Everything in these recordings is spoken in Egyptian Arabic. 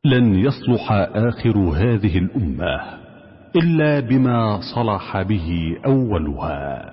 لن يصلح آخر هذه الأمة إلا بما صلح به أولها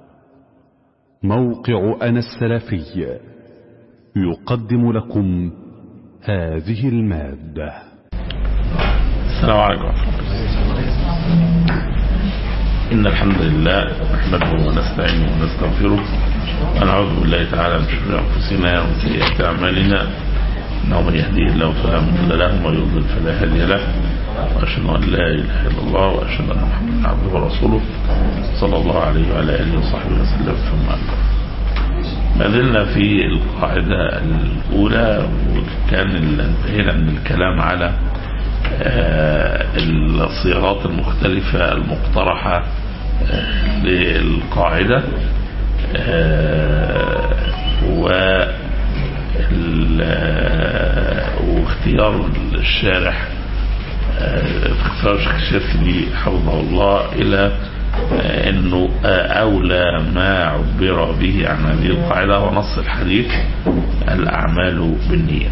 موقع أنا السلفي يقدم لكم هذه المادة السلام عليكم ورحمة الله إن الحمد لله نحمده ونستعينه ونستغفره ونعوذ بالله تعالى من شرور أنفسنا ومن سيئات أعمالنا إنه من يهديه الله فلا مضل له ومن يضلل فلا هادي له وأشهد أن لا إله إلا الله وأشهد أن محمدا عبده ورسوله صلى الله عليه وعلى آله وصحبه وسلم ثم أما ما زلنا في القاعدة الأولى وكان انتهينا من الكلام على الصياغات المختلفة المقترحة للقاعدة و واختيار الشارح اختيار الشيخ الشافعي حفظه الله الى انه اولى ما عبر به عن هذه القاعده ونص الحديث الاعمال بالنيات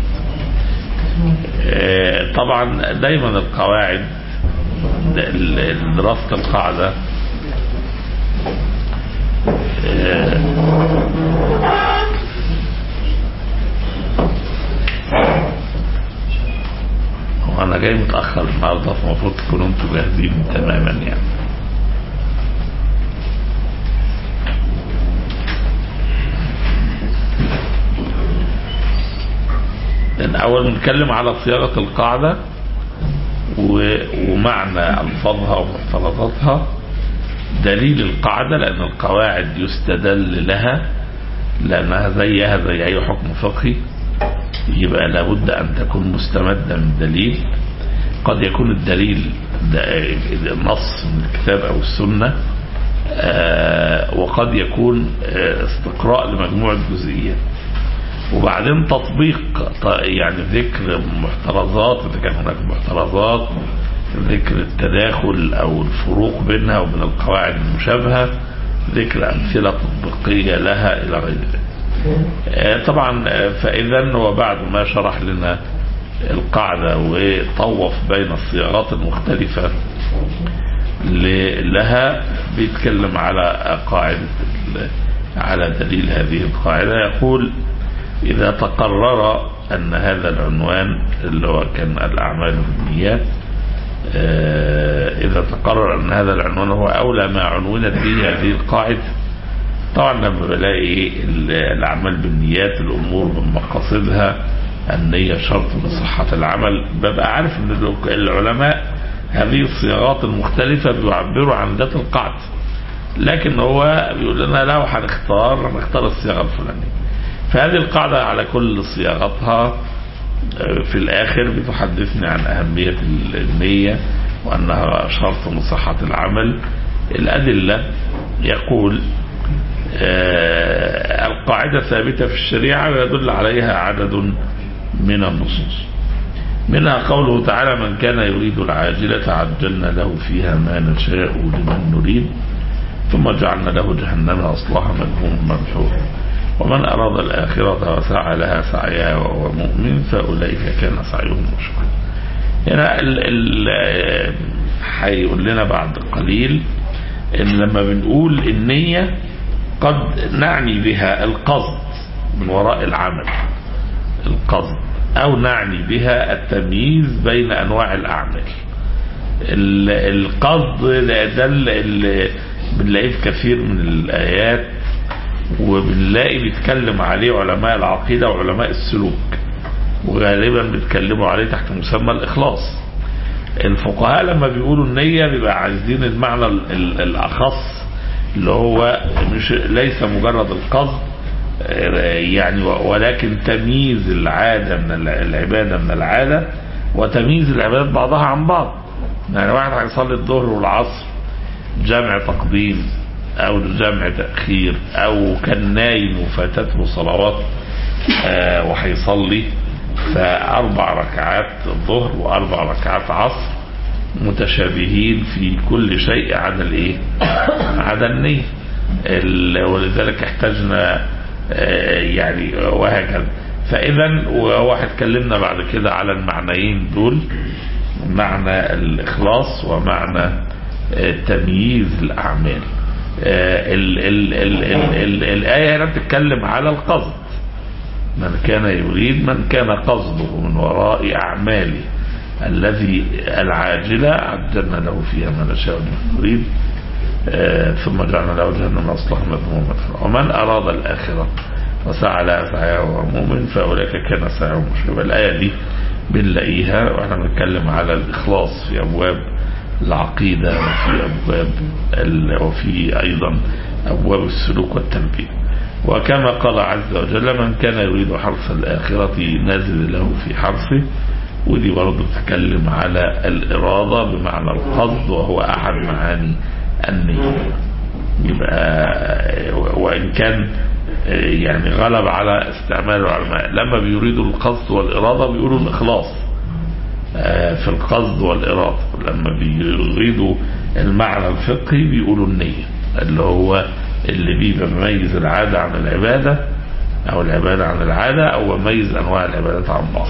طبعا دايما القواعد دراسه القاعده وانا جاي متاخر النهارده فالمفروض تكونوا انتوا جاهزين تماما يعني لان اول بنتكلم على صياغه القاعده ومعنى الفاظها ومحترزاتها دليل القاعده لان القواعد يستدل لها لانها زيها زي اي حكم فقهي يبقى لابد أن تكون مستمدة من دليل قد يكون الدليل نص من الكتاب أو السنة وقد يكون استقراء لمجموعة جزئيات وبعدين تطبيق يعني ذكر محترزات إذا كان هناك محترزات ذكر التداخل أو الفروق بينها وبين القواعد المشابهة ذكر أمثلة تطبيقية لها إلى غير ذلك طبعا فإذا وبعد ما شرح لنا القاعدة وطوف بين الصياغات المختلفة لها بيتكلم على قاعدة على دليل هذه القاعدة يقول إذا تقرر أن هذا العنوان اللي هو كان الأعمال بالنيات إذا تقرر أن هذا العنوان هو أولى ما عنونت به هذه القاعدة طبعا لما بلاقي الاعمال بالنيات الامور بمقاصدها النية شرط لصحة العمل ببقى عارف ان العلماء هذه الصياغات المختلفة بيعبروا عن ذات القاعدة لكن هو بيقول لنا لو هنختار هنختار الصياغة الفلانية فهذه القاعدة على كل صياغتها في الاخر بتحدثني عن اهمية النية وانها شرط لصحة العمل الادلة يقول القاعدة ثابتة في الشريعة ويدل عليها عدد من النصوص منها قوله تعالى من كان يريد العاجلة عجلنا له فيها ما نشاء لمن نريد ثم جعلنا له جهنم أصلها مذموم مدحور ومن أراد الآخرة وسعى لها سعيها وهو مؤمن فأولئك كان سعيهم مشكورا هنا هيقول لنا بعد قليل ان لما بنقول النية قد نعني بها القصد من وراء العمل القصد او نعني بها التمييز بين انواع الاعمال القصد ده اللي بنلاقيه في كثير من الايات وبنلاقي بيتكلم عليه علماء العقيده وعلماء السلوك وغالبا بيتكلموا عليه تحت مسمى الاخلاص الفقهاء لما بيقولوا النية بيبقى عايزين المعنى الأخص اللي هو مش ليس مجرد القصد يعني ولكن تمييز العادة من العبادة من العادة وتمييز العبادات بعضها عن بعض يعني واحد هيصلي الظهر والعصر جمع تقديم او جمع تأخير او كان نايم وفاتته صلوات وهيصلي فأربع ركعات ظهر وأربع ركعات عصر متشابهين في كل شيء عدا الايه عدا النية ولذلك احتاجنا يعني وهكذا فاذا وهو اتكلمنا بعد كده على المعنيين دول معنى الاخلاص ومعنى آه، تمييز الاعمال آه، ال ال ال ال ال الايه هنا بتتكلم على القصد من كان يريد من كان قصده من وراء اعماله الذي العاجله عجلنا له فيها ما نشاء لمن نريد آه، ثم جعلنا له جهنم اصلها مذموما مدحورا. ومن اراد الاخره وسعى لها سعيها وهو مؤمن فاولئك كان سعيهم مشربا الايه دي بنلاقيها واحنا بنتكلم على الاخلاص في ابواب العقيده وفي ابواب ال- وفي ايضا ابواب السلوك والتربيه وكما قال عز وجل من كان يريد حرث الآخرة نزل له في حرثه ودي برضه بتتكلم على الإرادة بمعنى القصد وهو أحد معاني النية يبقى وإن كان يعني غلب على استعمال العلماء لما بيريدوا القصد والإرادة بيقولوا الإخلاص في القصد والإرادة لما بيريدوا المعنى الفقهي بيقولوا النية اللي هو اللي بيبقى مميز العادة عن العبادة أو العبادة عن العادة أو مميز أنواع العبادات عن بعض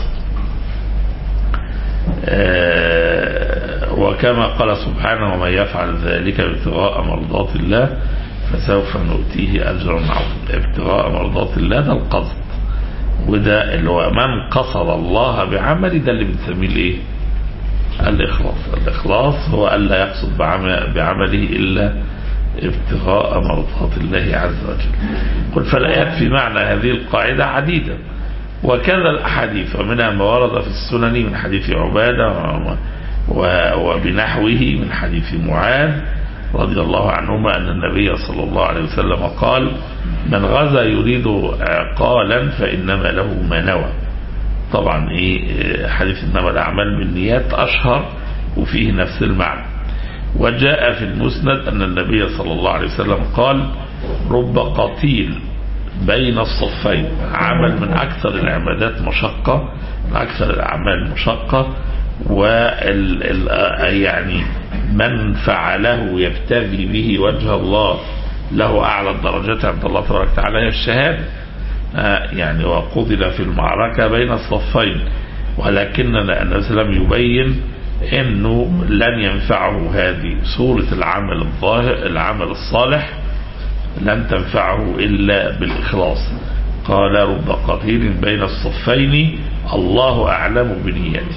آه، وكما قال سبحانه ومن يفعل ذلك ابتغاء مرضات الله فسوف نؤتيه أجرا عظيما ابتغاء مرضات الله ده القصد وده اللي هو من قصد الله بعمله ده اللي بنسميه الايه الإخلاص الإخلاص هو ألا يقصد بعمل بعمله إلا ابتغاء مرضات الله عز وجل قل فالآيات في معنى هذه القاعدة عديدة وكذا الأحاديث ومنها ما ورد في السنن من حديث عبادة و- و- وبنحوه من حديث معاذ رضي الله عنهما أن النبي صلى الله عليه وسلم قال من غزا يريد عقالا فإنما له ما نوى طبعا ايه حديث انما الاعمال بالنيات اشهر وفيه نفس المعنى وجاء في المسند ان النبي صلى الله عليه وسلم قال رب قتيل بين الصفين عمل من اكثر العبادات مشقه من اكثر الاعمال مشقه وال ال- يعني من فعله يبتغي به وجه الله له اعلى الدرجات عند الله تبارك وتعالى هي الشهاده آه، يعني وقتل في المعركة بين الصفين ولكن النبي صلى الله عليه وسلم يبين انه لن ينفعه هذه صورة العمل الظاهر العمل الصالح لن تنفعه الا بالاخلاص قال رب قتيل بين الصفين الله اعلم بنيته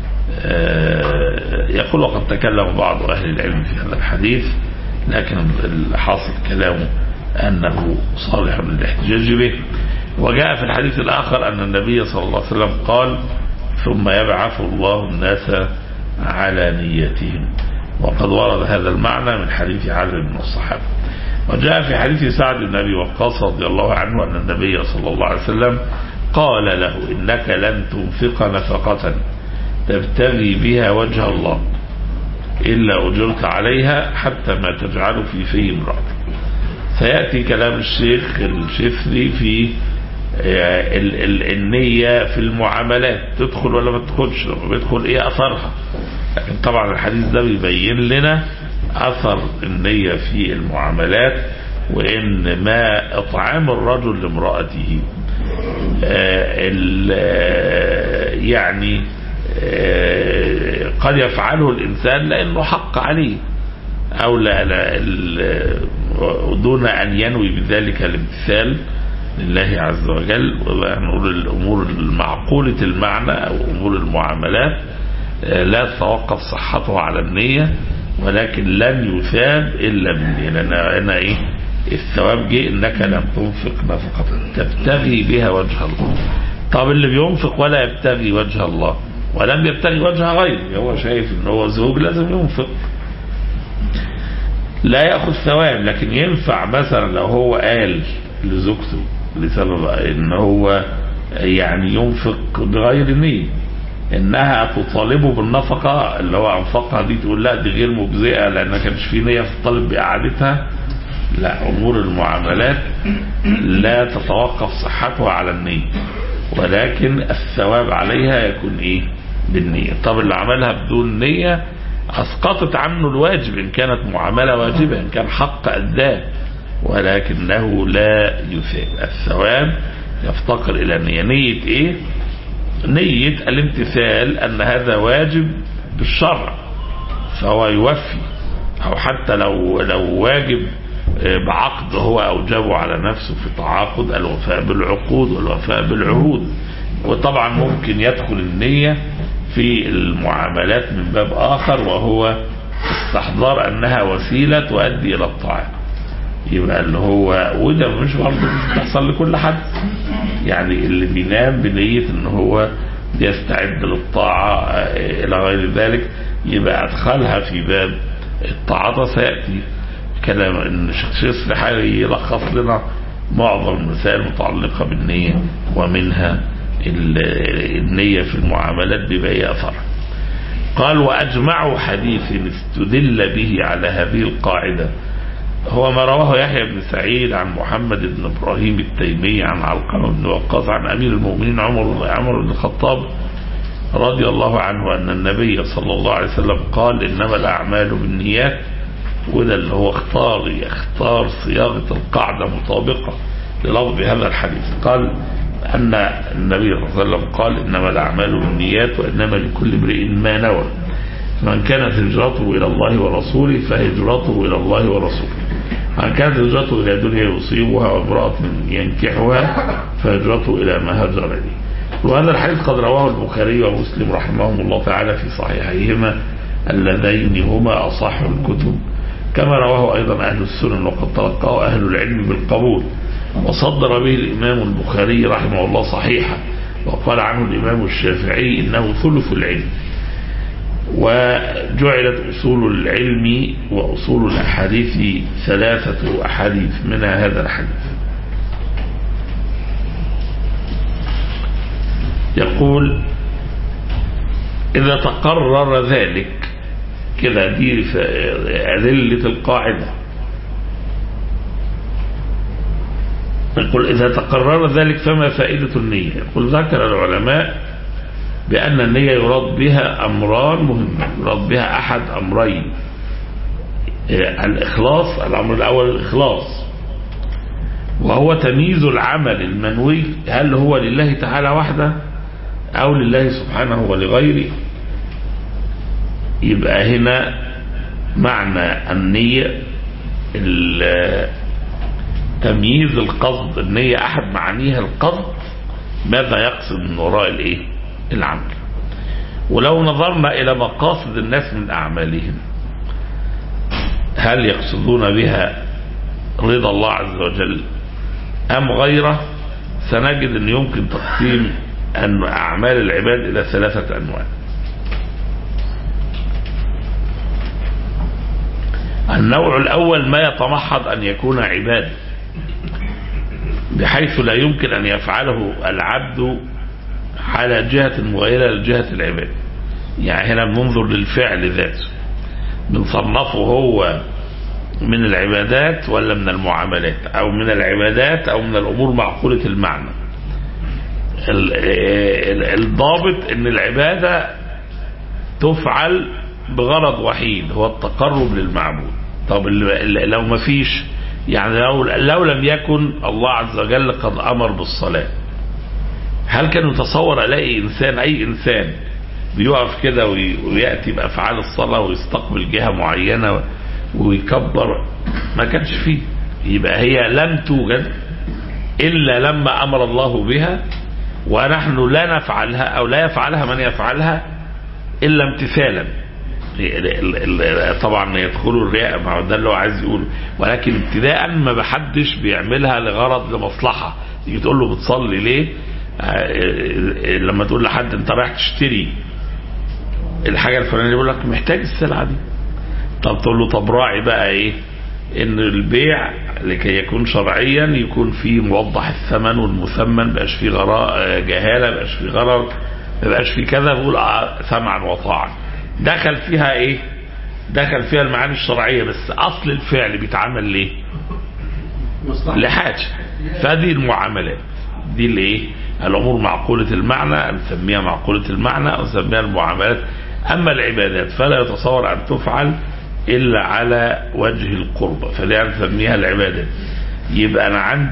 آه، يقول وقد تكلم بعض اهل العلم في هذا الحديث لكن الحاصل كلامه انه صالح للاحتجاج به وجاء في الحديث الآخر أن النبي صلى الله عليه وسلم قال ثم يبعث الله الناس على نيتهم وقد ورد هذا المعنى من حديث عدد من الصحابة وجاء في حديث سعد بن أبي وقاص رضي الله عنه أن النبي صلى الله عليه وسلم قال له إنك لن تنفق نفقة تبتغي بها وجه الله إلا أجرت عليها حتى ما تجعل في في امرأتك سيأتي كلام الشيخ الشفري في آه، ال- ال- النية في المعاملات تدخل ولا ما تدخلش لما بيدخل ايه اثرها لكن طبعا الحديث ده بيبين لنا اثر النية في المعاملات وان ما اطعام الرجل لامرأته آه، ال- آه، يعني آه، قد يفعله الانسان لانه حق عليه أو لا, لا ال- دون أن ينوي بذلك الامتثال لله عز وجل ونقول الأمور المعقولة المعنى أو أمور المعاملات آه، لا تتوقف صحتها على النية ولكن لن يثاب إلا بالنية لأن هنا إيه الثواب جه إنك لم تنفق نفقة تبتغي بها وجه الله طب اللي بينفق ولا يبتغي وجه الله ولم يبتغي وجه غيره هو شايف ان هو زوج لازم ينفق لا ياخذ ثواب لكن ينفع مثلا لو هو قال لزوجته لسبب ان هو يعني ينفق بغير نية انها تطالبه بالنفقة اللي هو انفقها دي تقول لا دي غير مجزئة لان ما كانش في نية في الطالب باعادتها لا امور المعاملات لا تتوقف صحتها على النية ولكن الثواب عليها يكون ايه بالنية طب اللي عملها بدون نية اسقطت عنه الواجب ان كانت معاملة واجبة ان كان حق اداه ولكنه لا يثاب الثواب يفتقر الى نية نية ايه نية الامتثال ان هذا واجب بالشرع فهو يوفي او حتى لو لو واجب بعقد هو اوجبه على نفسه في تعاقد الوفاء بالعقود والوفاء بالعهود وطبعا ممكن يدخل النية في المعاملات من باب اخر وهو استحضار انها وسيلة تؤدي الى الطاعة يبقى اللي هو وده مش برضه مش بتحصل لكل حد يعني اللي بينام بنية ان هو يستعد للطاعة الى غير ذلك يبقى ادخلها في باب الطاعة سيأتي كلام ان الشيخ السحاري يلخص لنا معظم المسائل المتعلقة بالنية ومنها النية في المعاملات بما هي أثر قال وأجمع حديث استدل به على هذه القاعدة هو ما رواه يحيى بن سعيد عن محمد بن إبراهيم التيمي عن علقمة بن وقاص عن أمير المؤمنين عمر عمر بن الخطاب رضي الله عنه أن النبي صلى الله عليه وسلم قال إنما الأعمال بالنيات وده اللي هو اختار يختار صياغة القاعدة مطابقة للفظ هذا الحديث قال أن النبي صلى الله عليه وسلم قال إنما الأعمال بالنيات وإنما لكل امرئ ما نوى من كانت هجرته إلى الله ورسوله فهجرته إلى الله ورسوله من كانت هجرته إلى دنيا يصيبها وامرأة ينكحها فهجرته إلى ما هجر إليه وهذا الحديث قد رواه البخاري ومسلم رحمهم الله تعالى في صحيحيهما اللذين هما أصح الكتب كما رواه أيضا أهل السنن وقد تلقاه أهل العلم بالقبول وصدر به الإمام البخاري رحمه الله صحيحا وقال عنه الإمام الشافعي إنه ثلث العلم وجعلت أصول العلم وأصول الأحاديث ثلاثة أحاديث منها هذا الحديث يقول إذا تقرر ذلك كده دي أدلة القاعدة يقول إذا تقرر ذلك فما فائدة النية يقول ذكر العلماء بأن النية يراد بها أمران مهمة يراد بها أحد أمرين الإخلاص الأمر الأول الإخلاص وهو تمييز العمل المنوي هل هو لله تعالى وحده أو لله سبحانه ولغيره يبقى هنا معنى النية تمييز القصد النية أحد معانيها القصد ماذا يقصد من وراء الإيه؟ العمل ولو نظرنا إلى مقاصد الناس من أعمالهم هل يقصدون بها رضا الله عز وجل أم غيره سنجد أن يمكن تقسيم أن أعمال العباد إلى ثلاثة أنواع النوع الأول ما يتمحض أن يكون عبادة بحيث لا يمكن أن يفعله العبد على جهة مغيرة لجهة العباد يعني هنا بننظر للفعل ذاته بنصنفه هو من العبادات ولا من المعاملات أو من العبادات أو من الأمور معقولة المعنى الضابط ان العبادة تفعل بغرض وحيد هو التقرب للمعبود طب لو ما فيش يعني لو, لو لم يكن الله عز وجل قد أمر بالصلاة هل كان يتصور ألاقي إنسان أي إنسان بيقف كده ويأتي بأفعال الصلاة ويستقبل جهة معينة ويكبر ما كانش فيه يبقى هي لم توجد إلا لما أمر الله بها ونحن لا نفعلها أو لا يفعلها من يفعلها إلا امتثالا طبعا يدخل الرياء مع ده اللي هو عايز يقوله ولكن ابتداء ما بحدش بيعملها لغرض لمصلحة تيجي تقول له بتصلي ليه لما تقول لحد انت رايح تشتري الحاجة الفلانية يقول لك محتاج السلعة دي طب تقول له طب راعي بقى ايه ان البيع لكي يكون شرعيا يكون فيه موضح الثمن والمثمن بقاش فيه غراء جهالة بقاش فيه غرر بقاش فيه كذا بقول سمعا وطاعا دخل فيها ايه دخل فيها المعاني الشرعية بس اصل الفعل بيتعمل ليه لحاجة فهذه المعاملات دي اللي ايه الامور معقولة المعنى نسميها معقولة المعنى او نسميها المعاملات اما العبادات فلا يتصور ان تفعل الا على وجه القربة فدي نسميها العبادات يبقى انا عندي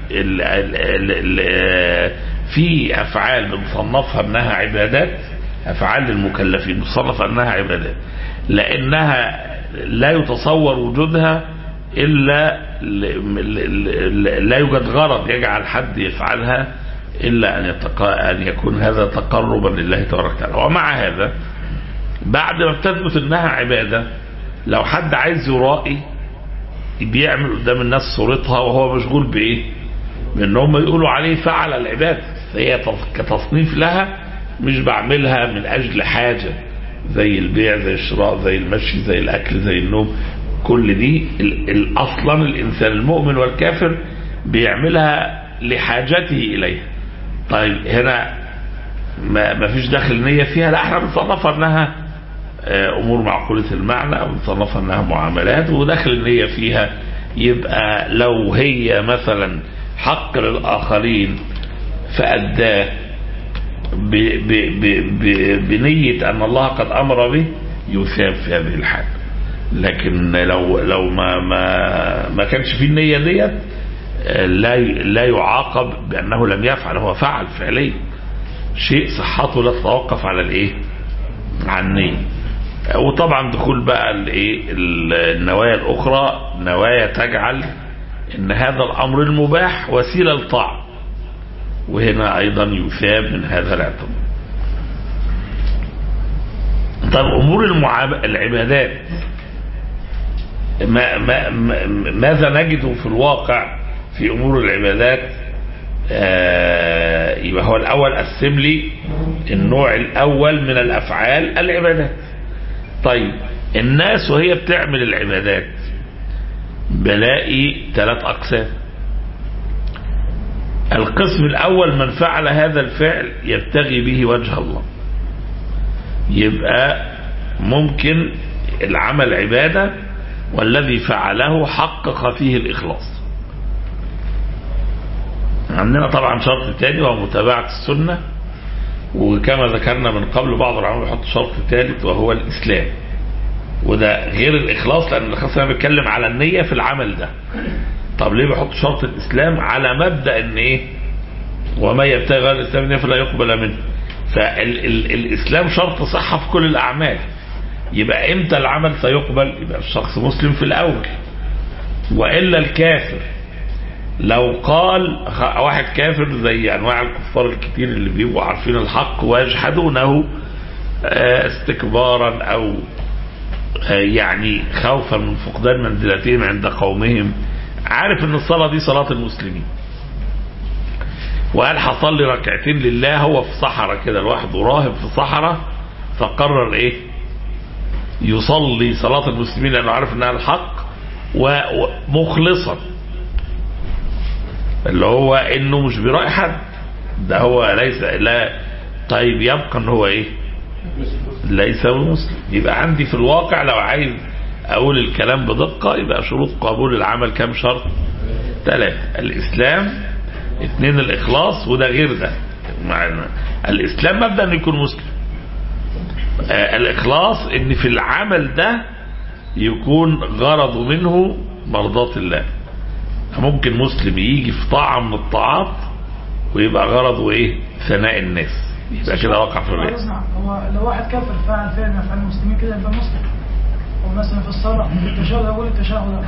ال ال ال ال في افعال بنصنفها انها عبادات افعال للمكلفين بتصنف انها عبادات لانها لا يتصور وجودها الا ل- ل- ل- لا يوجد غرض يجعل حد يفعلها الا ان يتقى ان يكون هذا تقربا لله تبارك وتعالى ومع هذا بعد ما بتثبت انها عباده لو حد عايز يرائي بيعمل قدام الناس صورتها وهو مشغول بايه؟ بان هم يقولوا عليه فعل العباده هي تص- كتصنيف لها مش بعملها من اجل حاجه زي البيع زي الشراء زي المشي زي الاكل زي النوم كل دي ال- ال- اصلا الانسان المؤمن والكافر بيعملها لحاجته اليها طيب هنا ما ما فيش دخل نيه فيها لا احنا بنصنفها انها آه، امور معقوله المعنى او بنصنفها انها معاملات ودخل النيه فيها يبقى لو هي مثلا حق للاخرين فاداه ب- ب- ب- ب- بنيه ان الله قد امر به يثاب في هذه الحال لكن لو لو ما ما ما كانش فيه النيه ديت آه، لا ي- لا يعاقب بانه لم يفعل هو فعل فعليا شيء صحته لا تتوقف على الايه على النية وطبعا دخول بقى الايه النوايا الاخرى نوايا تجعل ان هذا الامر المباح وسيله لطاعه وهنا ايضا يثاب من هذا الاعتبار طب امور المعاب... العبادات ما ما ما ماذا نجد في الواقع في امور العبادات آه يبقى هو الاول قسم لي النوع الاول من الافعال العبادات طيب الناس وهي بتعمل العبادات بلاقي ثلاث اقسام القسم الاول من فعل هذا الفعل يبتغي به وجه الله يبقى ممكن العمل عباده والذي فعله حقق فيه الاخلاص عندنا طبعا شرط تاني وهو متابعة السنة وكما ذكرنا من قبل بعض العلماء بيحط شرط ثالث وهو الإسلام وده غير الإخلاص لأن الإخلاص أنا بتكلم على النية في العمل ده طب ليه بيحط شرط الإسلام على مبدأ إن إيه وما يبتغي غير الإسلام دينا فلا يقبل منه فالإسلام شرط صحة في كل الأعمال يبقى إمتى العمل سيقبل يبقى الشخص مسلم في الأول وإلا الكافر لو قال خ- واحد كافر زي انواع الكفار الكتير اللي بيبقوا عارفين الحق ويجحدونه آه، استكبارا او آه، يعني خوفا من فقدان منزلتهم عند قومهم عارف ان الصلاه دي صلاه المسلمين وقال هصلي ركعتين لله هو في صحراء كده لوحده راهب في صحراء فقرر ايه يصلي صلاه المسلمين لانه عارف انها الحق و- ومخلصا اللي هو انه مش بيراعي حد ده هو ليس لا طيب يبقى ان هو ايه ليس بمسلم يبقى عندي في الواقع لو عايز اقول الكلام بدقة يبقى شروط قبول العمل كام شرط ثلاثة الاسلام اثنين الاخلاص وده غير ده معنى الاسلام مبدأ انه يكون مسلم آه الاخلاص ان في العمل ده يكون غرضه منه مرضاة الله ممكن مسلم يجي في طاعة من الطاعات ويبقى غرضه ايه ثناء الناس يبقى كده وقع في الرياء نعم هو لو واحد كافر فعل فعل من افعال المسلمين كده يبقى مسلم ومثلا في الصلاة في التشهد أقول التشهد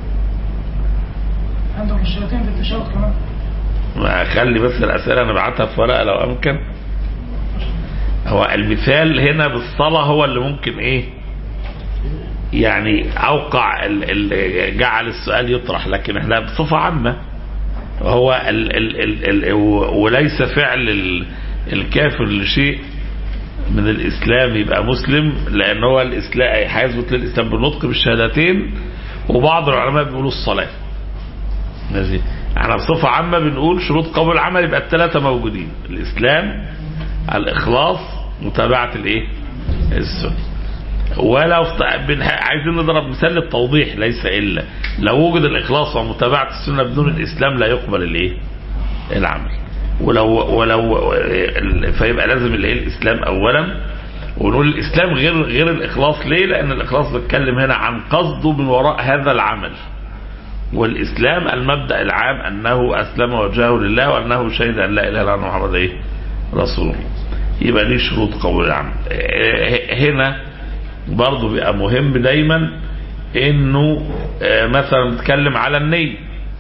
عندك الشياطين في التشهد كمان ما خلي بس الأسئلة أنا بعتها في ورقة لو أمكن هو المثال هنا بالصلاة هو اللي ممكن إيه يعني أوقع ال ال جعل السؤال يطرح لكن احنا بصفة عامة هو ال ال ال ال وليس فعل ال الكافر لشيء من الإسلام يبقى مسلم لأن هو الإسلام هيثبت للإسلام بالنطق بالشهادتين وبعض العلماء بيقولوا الصلاة ماشي احنا بصفة عامة بنقول شروط قبول العمل يبقى الثلاثة موجودين الإسلام الإخلاص متابعة الإيه؟ السنة ولو بن- عايزين نضرب مثال للتوضيح ليس إلا لو وجد الإخلاص ومتابعة السنة بدون الإسلام لا يقبل الإيه؟ العمل ولو ولو فيبقى لازم الايه الاسلام اولا ونقول الاسلام غير غير الاخلاص ليه؟ لان الاخلاص بيتكلم هنا عن قصده من وراء هذا العمل والإسلام المبدأ العام أنه أسلم وجهه لله وأنه شهد أن لا إله إلا الله محمد إيه رسول الله يبقى ليه شروط قبول العمل هنا برضه بيبقى مهم دايما انه مثلا نتكلم على النية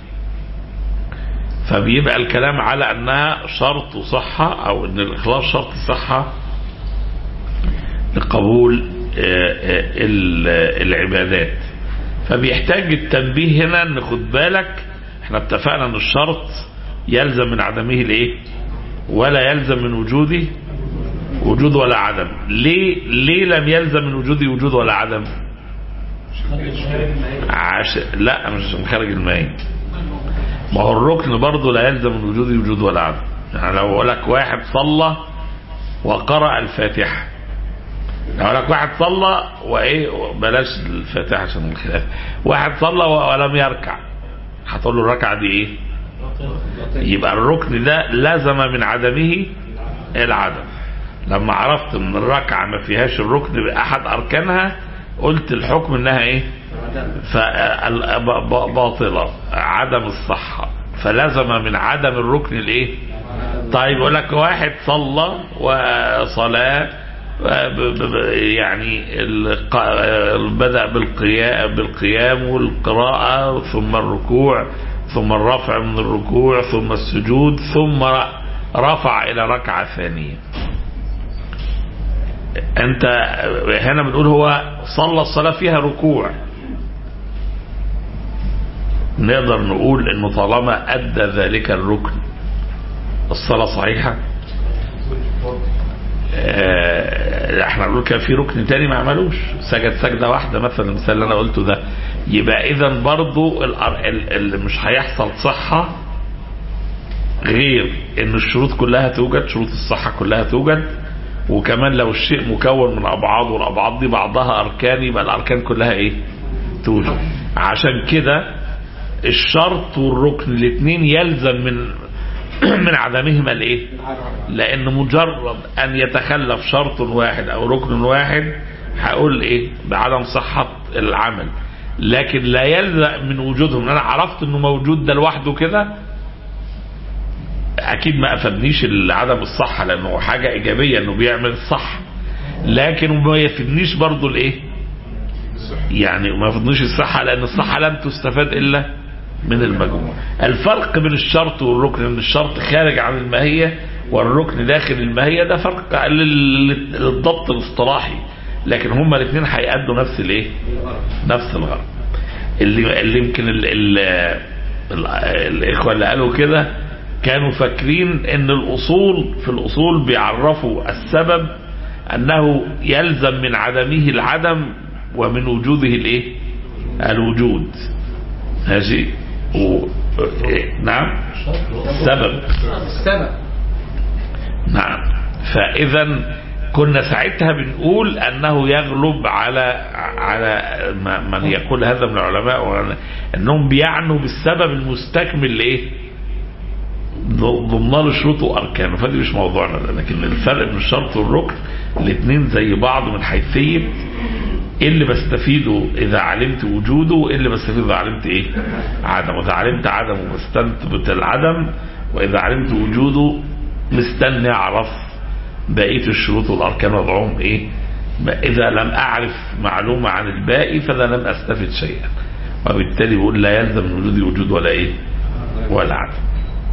فبيبقى الكلام على انها شرط صحة او ان الاخلاص شرط صحة لقبول العبادات فبيحتاج التنبيه هنا ان خد بالك احنا اتفقنا ان الشرط يلزم من عدمه الايه ولا يلزم من وجوده وجود ولا عدم ليه ليه لم يلزم من وجوده وجود ولا عدم عش... لا مش من خارج الماء ما هو الركن برضه لا يلزم من وجوده وجود ولا عدم يعني لو اقول لك واحد صلى وقرأ الفاتحة لو اقول لك واحد صلى وايه بلاش الفاتحة عشان الخلاف واحد صلى ولم يركع هتقول له الركعة دي ايه يبقى الركن ده لزم من عدمه العدم لما عرفت ان الركعة ما فيهاش الركن بأحد أركانها قلت الحكم انها ايه باطلة عدم الصحة فلزم من عدم الركن الايه طيب يقول لك واحد صلى وصلاة يعني بدأ بالقيام بالقيام والقراءة ثم الركوع ثم الرفع من الركوع ثم السجود ثم رفع إلى ركعة ثانية انت هنا بنقول هو صلى الصلاة فيها ركوع نقدر نقول انه طالما ادى ذلك الركن الصلاة صحيحة اه احنا نقول كان في ركن تاني ما عملوش سجد سجدة واحدة مثلا المثال اللي انا قلته ده يبقى اذا برضو اللي مش هيحصل صحة غير ان الشروط كلها توجد شروط الصحة كلها توجد وكمان لو الشيء مكون من ابعاد والابعاد دي بعضها اركان يبقى الاركان كلها ايه توجد عشان كده الشرط والركن الاثنين يلزم من من عدمهما الايه لان مجرد ان يتخلف شرط واحد او ركن واحد هقول ايه بعدم صحة العمل لكن لا يلزم من وجودهم انا عرفت انه موجود ده لوحده كده اكيد ما افادنيش عدم الصحة لانه حاجة ايجابية انه بيعمل الصح لكن ما يفيدنيش برضو الايه يعني ما يفيدنيش الصحة لان الصحة لن تستفاد الا من المجموع الفرق بين الشرط والركن ان الشرط خارج عن الماهية والركن داخل الماهية ده فرق للضبط الاصطلاحي لكن هما الاثنين هيأدوا نفس الايه نفس الغرض اللي اللي يمكن ال ال ال الاخوه اللي قالوا كده كانوا فاكرين ان الاصول في الاصول بيعرفوا السبب انه يلزم من عدمه العدم ومن وجوده الايه الوجود ماشي و... نعم السبب السبب نعم فاذا كنا ساعتها بنقول انه يغلب على على من يقول هذا من العلماء انهم بيعنوا بالسبب المستكمل لايه ضمن له شروط واركانه فدي مش موضوعنا ده لكن الفرق بين الشرط والركن الاثنين زي بعض من حيثيه ايه اللي بستفيده اذا علمت وجوده وايه اللي بستفيده اذا علمت ايه عدمه اذا علمت عدمه بستنبت العدم واذا علمت وجوده مستني اعرف بقيه الشروط والاركان وضعهم ايه اذا لم اعرف معلومه عن الباقي فاذا لم استفد شيئا وبالتالي بقول لا يلزم من وجودي وجود ولا ايه ولا عدم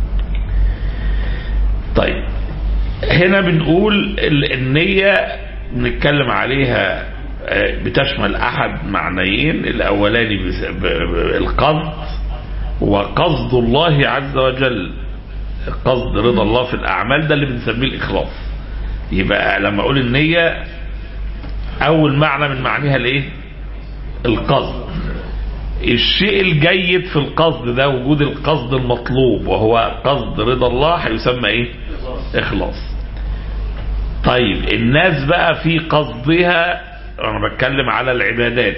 طيب هنا بنقول النية بنتكلم عليها بتشمل احد معنيين الاولاني القصد وقصد الله عز وجل قصد رضا الله في الاعمال ده اللي بنسميه الاخلاص يبقى لما اقول النية اول معنى من معانيها الايه القصد الشيء الجيد في القصد ده وجود القصد المطلوب وهو قصد رضا الله هيسمى ايه اخلاص طيب الناس بقى في قصدها انا بتكلم على العبادات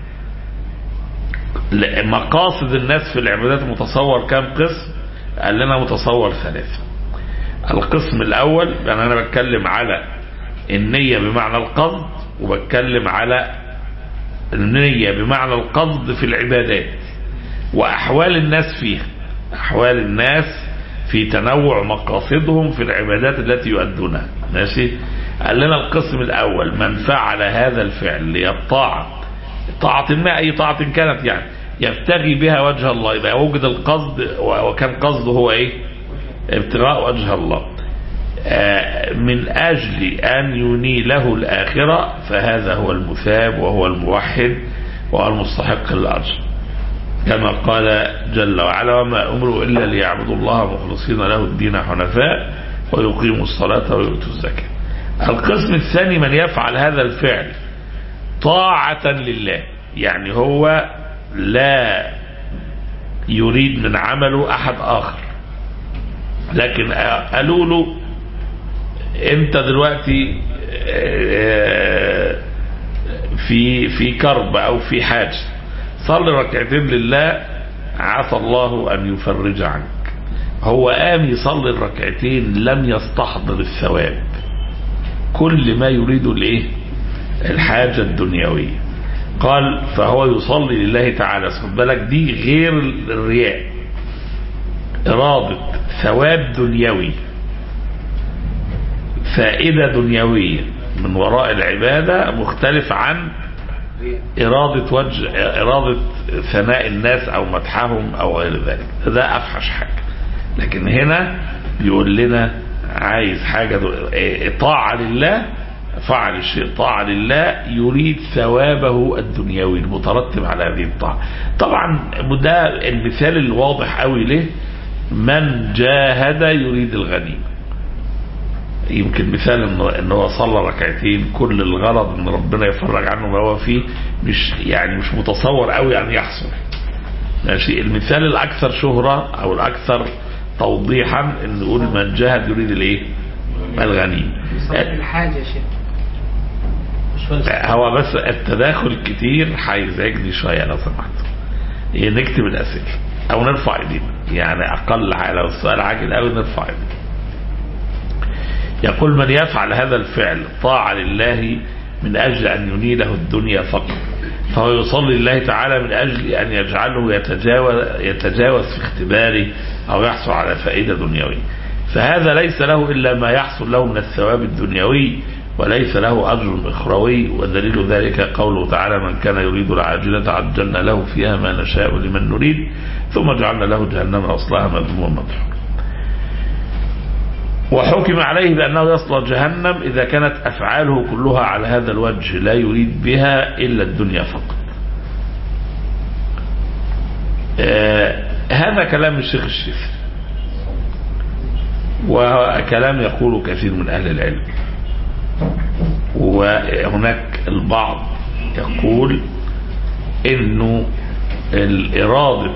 مقاصد الناس في العبادات متصور كام قسم قال لنا متصور ثلاثة القسم الاول يعني انا بتكلم على النية بمعنى القصد وبتكلم على النية بمعنى القصد في العبادات وأحوال الناس فيها أحوال الناس في تنوع مقاصدهم في العبادات التي يؤدونها ماشي قال لنا القسم الأول من فعل هذا الفعل ليطاع طاعة ما أي طاعة كانت يعني يبتغي بها وجه الله يبقى وجد القصد وكان قصده هو إيه ابتغاء وجه الله آه، من أجل أن ينيله الآخرة فهذا هو المثاب وهو الموحد وهو المستحق للأجر كما قال جل وعلا وما أمروا إلا ليعبدوا الله مخلصين له الدين حنفاء ويقيموا الصلاة ويؤتوا الزكاة القسم الثاني من يفعل هذا الفعل طاعة لله يعني هو لا يريد من عمله أحد آخر لكن قالوا له انت دلوقتي آه، في في كرب او في حاجه صلي ركعتين لله عسى الله ان يفرج عنك هو قام يصلي الركعتين لم يستحضر الثواب كل ما يريد الايه الحاجه الدنيويه قال فهو يصلي لله تعالى خد بالك دي غير الرياء اراده ثواب دنيوي فائدة دنيوية من وراء العبادة مختلف عن إرادة وجه إرادة ثناء الناس أو مدحهم أو غير ذلك ده أفحش حاجة لكن هنا بيقول لنا عايز حاجة دو- إيه، طاعة لله فعل الشيء طاعة لله يريد ثوابه الدنيوي المترتب على هذه الطاعة طبعا ده المثال الواضح قوي له من جاهد يريد الغنيمة يمكن مثال انه ان هو صلى ركعتين كل الغرض ان ربنا يفرج عنه ما هو فيه مش يعني مش متصور قوي يعني يحصل ماشي المثال الاكثر شهرة او الاكثر توضيحا ان نقول من جاهد يريد الايه الغنيم يصلي الحاجة يا شيخ مش فلسفة هو بس التداخل الكتير هيزعجني شويه لو سمحت إيه، نكتب الاسئله او نرفع ايدينا يعني اقل حاجه لو السؤال عاجل قوي نرفع ايدينا يقول من يفعل هذا الفعل طاعة لله من أجل أن ينيله الدنيا فقط فهو يصلي لله تعالى من أجل أن يجعله يتجاوز, يتجاوز في اختباره أو يحصل على فائدة دنيوية فهذا ليس له إلا ما يحصل له من الثواب الدنيوي وليس له أجر أخروي ودليل ذلك قوله تعالى من كان يريد العاجلة عجلنا له فيها ما نشاء لمن نريد ثم جعلنا له جهنم أصلها مذموما مدحورا وحكم عليه بأنه يصل جهنم إذا كانت أفعاله كلها على هذا الوجه لا يريد بها إلا الدنيا فقط آه هذا كلام الشيخ الشيخ وكلام يقول كثير من أهل العلم وهناك البعض يقول انه الإرادة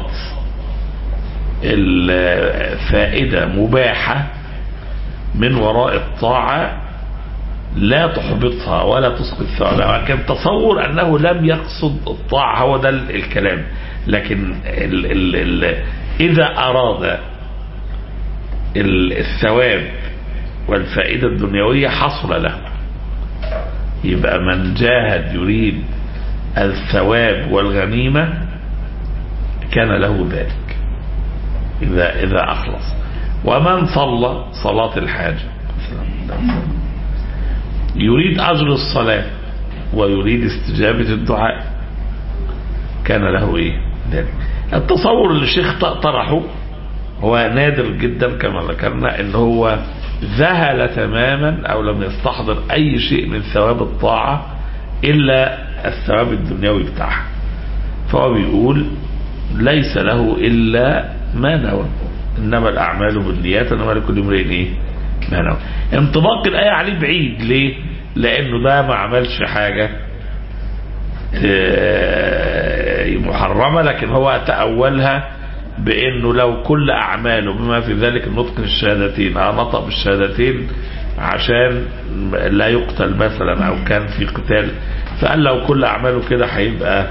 الفائدة مباحة من وراء الطاعة لا تحبطها ولا تسقط ثوابها كان تصور أنه لم يقصد الطاعة هو ده الكلام لكن ال ال ال إذا أراد الثواب والفائدة الدنيوية حصل له يبقى من جاهد يريد الثواب والغنيمة كان له ذلك إذا إذا أخلص ومن صلى صلاة الحاجة يريد أجر الصلاة ويريد استجابة الدعاء كان له إيه ذلك التصور اللي الشيخ طرحه هو نادر جدا كما ذكرنا ان هو ذهل تماما او لم يستحضر اي شيء من ثواب الطاعة الا الثواب الدنيوي بتاعها فهو بيقول ليس له الا ما نوى انما الاعمال بالنيات انما لكل امرئ ايه ما نوى انطباق الايه عليه بعيد ليه لانه ده ما عملش حاجه محرمه لكن هو تاولها بانه لو كل اعماله بما في ذلك النطق الشهادتين او نطق بالشهادتين عشان لا يقتل مثلا او كان في قتال فقال لو كل اعماله كده هيبقى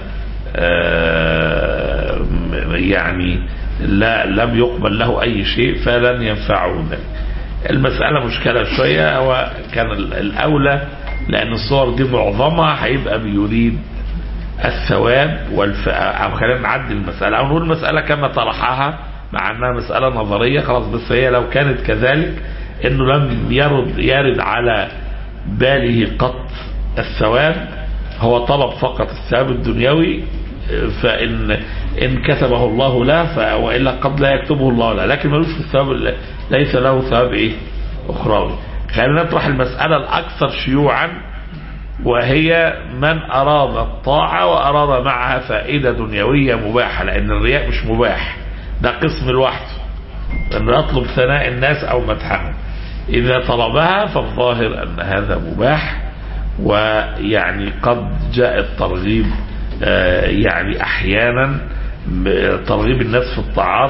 يعني لا لم يقبل له اي شيء فلن ينفعه ذلك المسألة مشكلة شوية هو كان الأولى لأن الصور دي معظمها هيبقى بيريد الثواب والف... او خلينا نعدي المسألة او نقول المسألة كما طرحها مع انها مسألة نظرية خلاص بس هي لو كانت كذلك انه لم يرد يرد على باله قط الثواب هو طلب فقط الثواب الدنيوي فإن إن كتبه الله له ف- وإلا قد لا يكتبه الله له لكن ملوش في الثواب ليس له ثواب إيه أخروي خلينا نطرح المسألة الأكثر شيوعا وهي من أراد الطاعة وأراد معها فائدة دنيوية مباحة لأن الرياء مش مباح ده قسم لوحده أنه يطلب ثناء الناس أو مدحهم إذا طلبها فالظاهر أن هذا مباح ويعني قد جاء الترغيب آه، يعني أحيانا ب- ترغيب الناس في الطاعات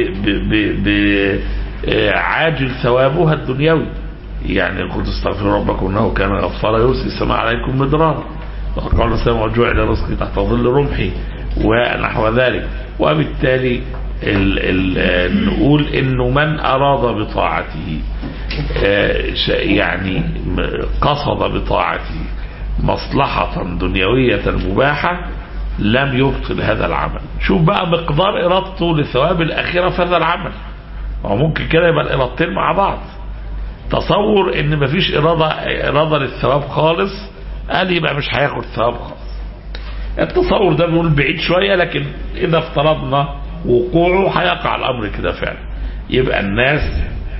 بعاجل ثوابها الدنيوي يعني قلت استغفروا ربكم انه كان غفارا يرسل السماء عليكم مدرارا وقال السماء وجعل رزقي تحت ظل رمحي ونحو ذلك وبالتالي ال ال نقول انه من اراد بطاعته آه، ش- يعني م- قصد بطاعته مصلحة دنيوية مباحة لم يبطل هذا العمل شوف بقى مقدار إرادته لثواب الآخرة في هذا العمل وممكن كده يبقى الإرادتين مع بعض تصور ان مفيش إرادة, إرادة للثواب خالص قال يبقى مش هياخد ثواب خالص التصور ده بنقول بعيد شوية لكن إذا افترضنا وقوعه هيقع الأمر كده فعلا يبقى الناس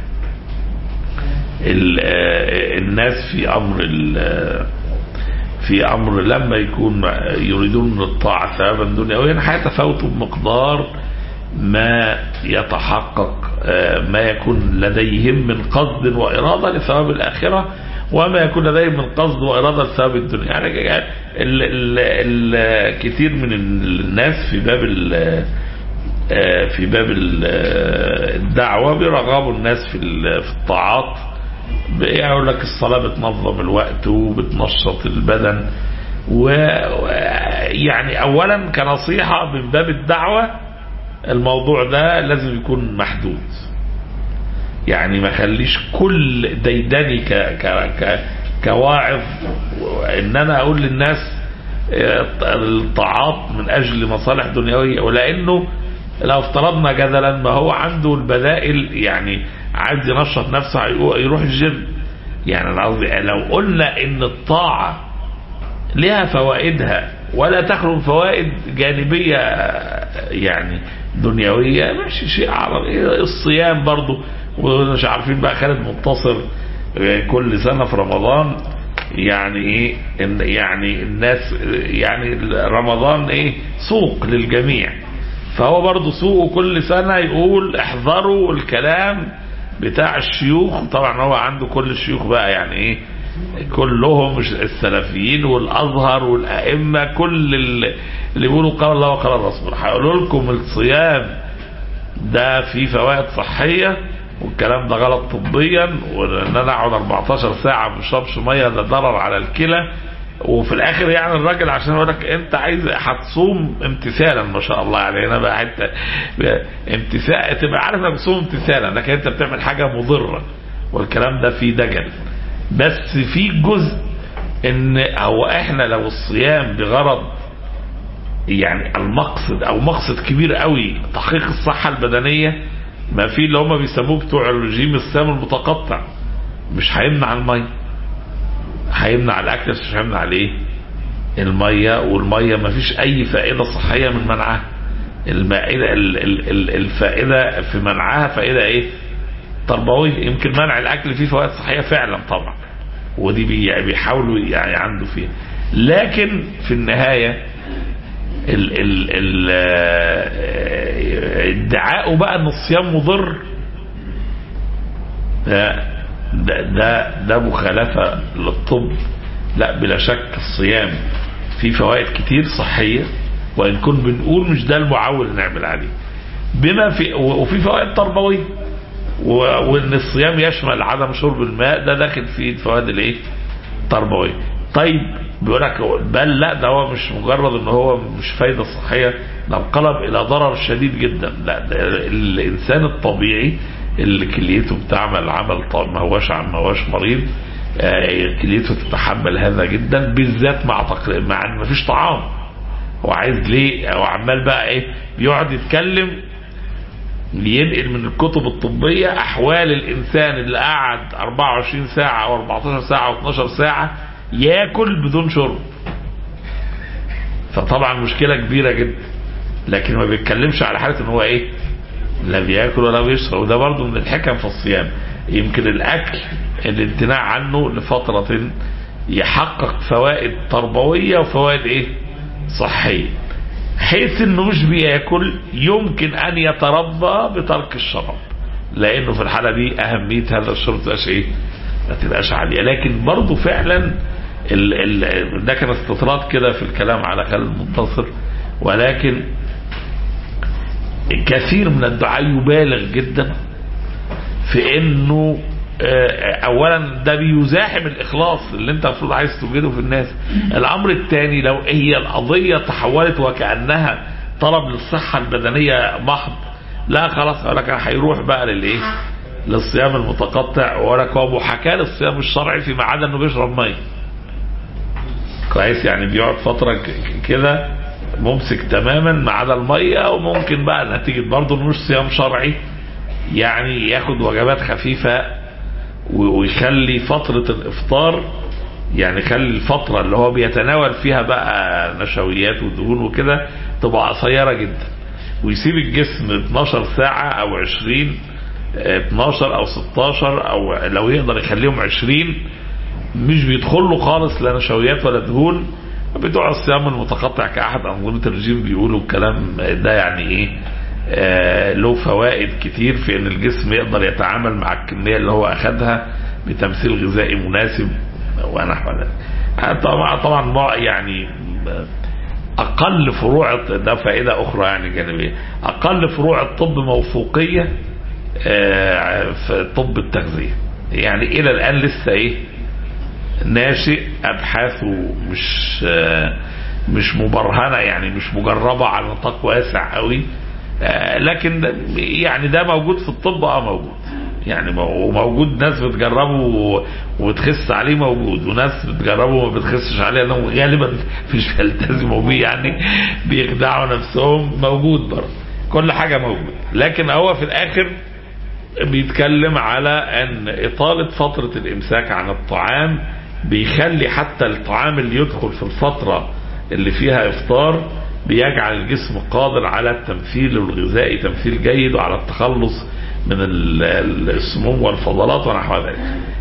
ال- آه، الناس في أمر ال- في أمر لما يكون يريدون من الطاعة ثوابا دنيويا هيتفاوتوا بمقدار ما يتحقق آه، ما يكون لديهم من قصد وإرادة لثواب الآخرة وما يكون لديهم من قصد وإرادة لثواب الدنيا يعني ال ال ال كثير من الناس في باب ال- آه، في باب ال- آه، الدعوة بيرغبوا الناس في ال- في الطاعات يقول لك الصلاة بتنظم الوقت وبتنشط البدن ويعني أولا كنصيحة من باب الدعوة الموضوع ده لازم يكون محدود يعني ما خليش كل ديدني ك ك ك كواعظ ان انا اقول للناس آه، الطاعات من اجل مصالح دنيويه ولانه لو افترضنا جدلا ما هو عنده البدائل يعني عايز ينشط نفسه هيقو- يروح الجيم يعني انا قصدي لو قلنا ان الطاعه لها فوائدها ولا تخرج فوائد جانبية يعني دنيوية ماشي شيء عربي الصيام برضو ومش عارفين بقى خالد منتصر كل سنة في رمضان يعني ايه إن يعني الناس يعني رمضان ايه سوق للجميع فهو برضو سوقه كل سنة يقول احذروا الكلام بتاع الشيوخ طبعا هو عنده كل الشيوخ بقى يعني ايه كلهم مش السلفيين والازهر والائمه كل اللي اللي بيقولوا قال الله وقال الرسول هيقولوا لكم الصيام ده فيه فوائد صحيه والكلام ده غلط طبيا وان انا اقعد 14 ساعه ما بشربش ميه ده ضرر على الكلى وفي الاخر يعني الراجل عشان يقول لك انت عايز هتصوم امتثالا ما شاء الله يعني هنا بقى حته امتثال تبقى عارف انك بتصوم امتثالا لكن انت بتعمل حاجه مضره والكلام ده فيه دجل بس في جزء ان هو احنا لو الصيام بغرض يعني المقصد او مقصد كبير قوي تحقيق الصحة البدنية ما في اللي هم بيسموه بتوع الرجيم الصيام المتقطع مش هيمنع المية هيمنع الاكل بس مش هيمنع الايه المية والمية ما فيش اي فائدة صحية من منعها المائدة ال- ال- ال- الفائدة في منعها فائدة ايه تربوية يمكن منع الاكل فيه فوائد صحية فعلا طبعا ودي بي- بيحاولوا يعني عنده فيها لكن في النهاية ال ال ال ادعاءه بقى ان الصيام مضر ده ده ده, ده مخالفة للطب لا بلا شك الصيام فيه فوائد كتير صحية وإن كن بنقول مش ده المعول اللي نعمل عليه بما في وفي فوائد تربوية و- وان الصيام يشمل عدم شرب الماء ده داخل فيه الفوائد الايه التربويه طيب بيقول لك بل لا ده هو مش مجرد ان هو مش فايده صحيه ده انقلب الى ضرر شديد جدا لا ده الانسان الطبيعي اللي كليته بتعمل عمل طب ما هوش عم ما هوش مريض آه، كليته تتحمل هذا جدا بالذات مع تقريب مع ان مفيش طعام هو عايز ليه هو عمال بقى ايه بيقعد يتكلم بينقل من الكتب الطبية أحوال الإنسان اللي قعد 24 ساعة أو 14 ساعة أو 12 ساعة ياكل بدون شرب فطبعا مشكلة كبيرة جدا لكن ما بيتكلمش على حالة ان هو ايه لا بياكل ولا بيشرب وده برضه من الحكم في الصيام يمكن الاكل الامتناع عنه لفترة يحقق فوائد تربوية وفوائد ايه صحية حيث انه مش بياكل يمكن ان يتربى بترك الشراب لانه في الحالة دي اهمية هذا الشرب تبقاش ايه ما تبقاش عالية لكن برضه فعلا ال ال ده كان استطراد كده في الكلام على خالد المنتصر ولكن كثير من الدعاء يبالغ جدا في انه اولا ده بيزاحم الاخلاص اللي انت المفروض عايز توجده في الناس الامر الثاني لو هي القضيه تحولت وكانها طلب للصحه البدنيه محض لا خلاص لك هيروح بقى للايه للصيام المتقطع ولك هو محاكاه للصيام الشرعي فيما عدا انه بيشرب ميه كويس يعني بيقعد فتره كده ممسك تماما ما عدا الميه وممكن بقى نتيجه برضه انه مش صيام شرعي يعني ياخد وجبات خفيفه ويخلي فتره الافطار يعني خلي الفتره اللي هو بيتناول فيها بقى نشويات ودهون وكده تبقى قصيره جدا ويسيب الجسم 12 ساعه او 20 12 او 16 او لو يقدر يخليهم 20 مش بيدخل له خالص لا نشويات ولا دهون بتوع الصيام المتقطع كأحد أنظمة الرجيم بيقولوا الكلام ده يعني إيه آه له فوائد كتير في ان الجسم يقدر يتعامل مع الكمية اللي هو اخدها بتمثيل غذائي مناسب ونحو ذلك طبعا طبعا يعني اقل فروع ده فائدة اخرى يعني جانبية اقل فروع الطب موثوقية آه في طب التغذية يعني الى الان لسه ايه ناشئ ابحاثه مش آه مش مبرهنه يعني مش مجربه على نطاق واسع قوي لكن يعني ده موجود في الطب اه موجود يعني وموجود ناس بتجربه وتخس عليه موجود وناس بتجربه وما بتخسش عليه لانهم غالبا مش بيلتزموا بيه يعني بيخدعوا نفسهم موجود برضه كل حاجه موجود لكن هو في الاخر بيتكلم على ان اطاله فتره الامساك عن الطعام بيخلي حتى الطعام اللي يدخل في الفتره اللي فيها افطار بيجعل الجسم قادر على التمثيل الغذائي تمثيل جيد وعلى التخلص من السموم والفضلات ونحو ذلك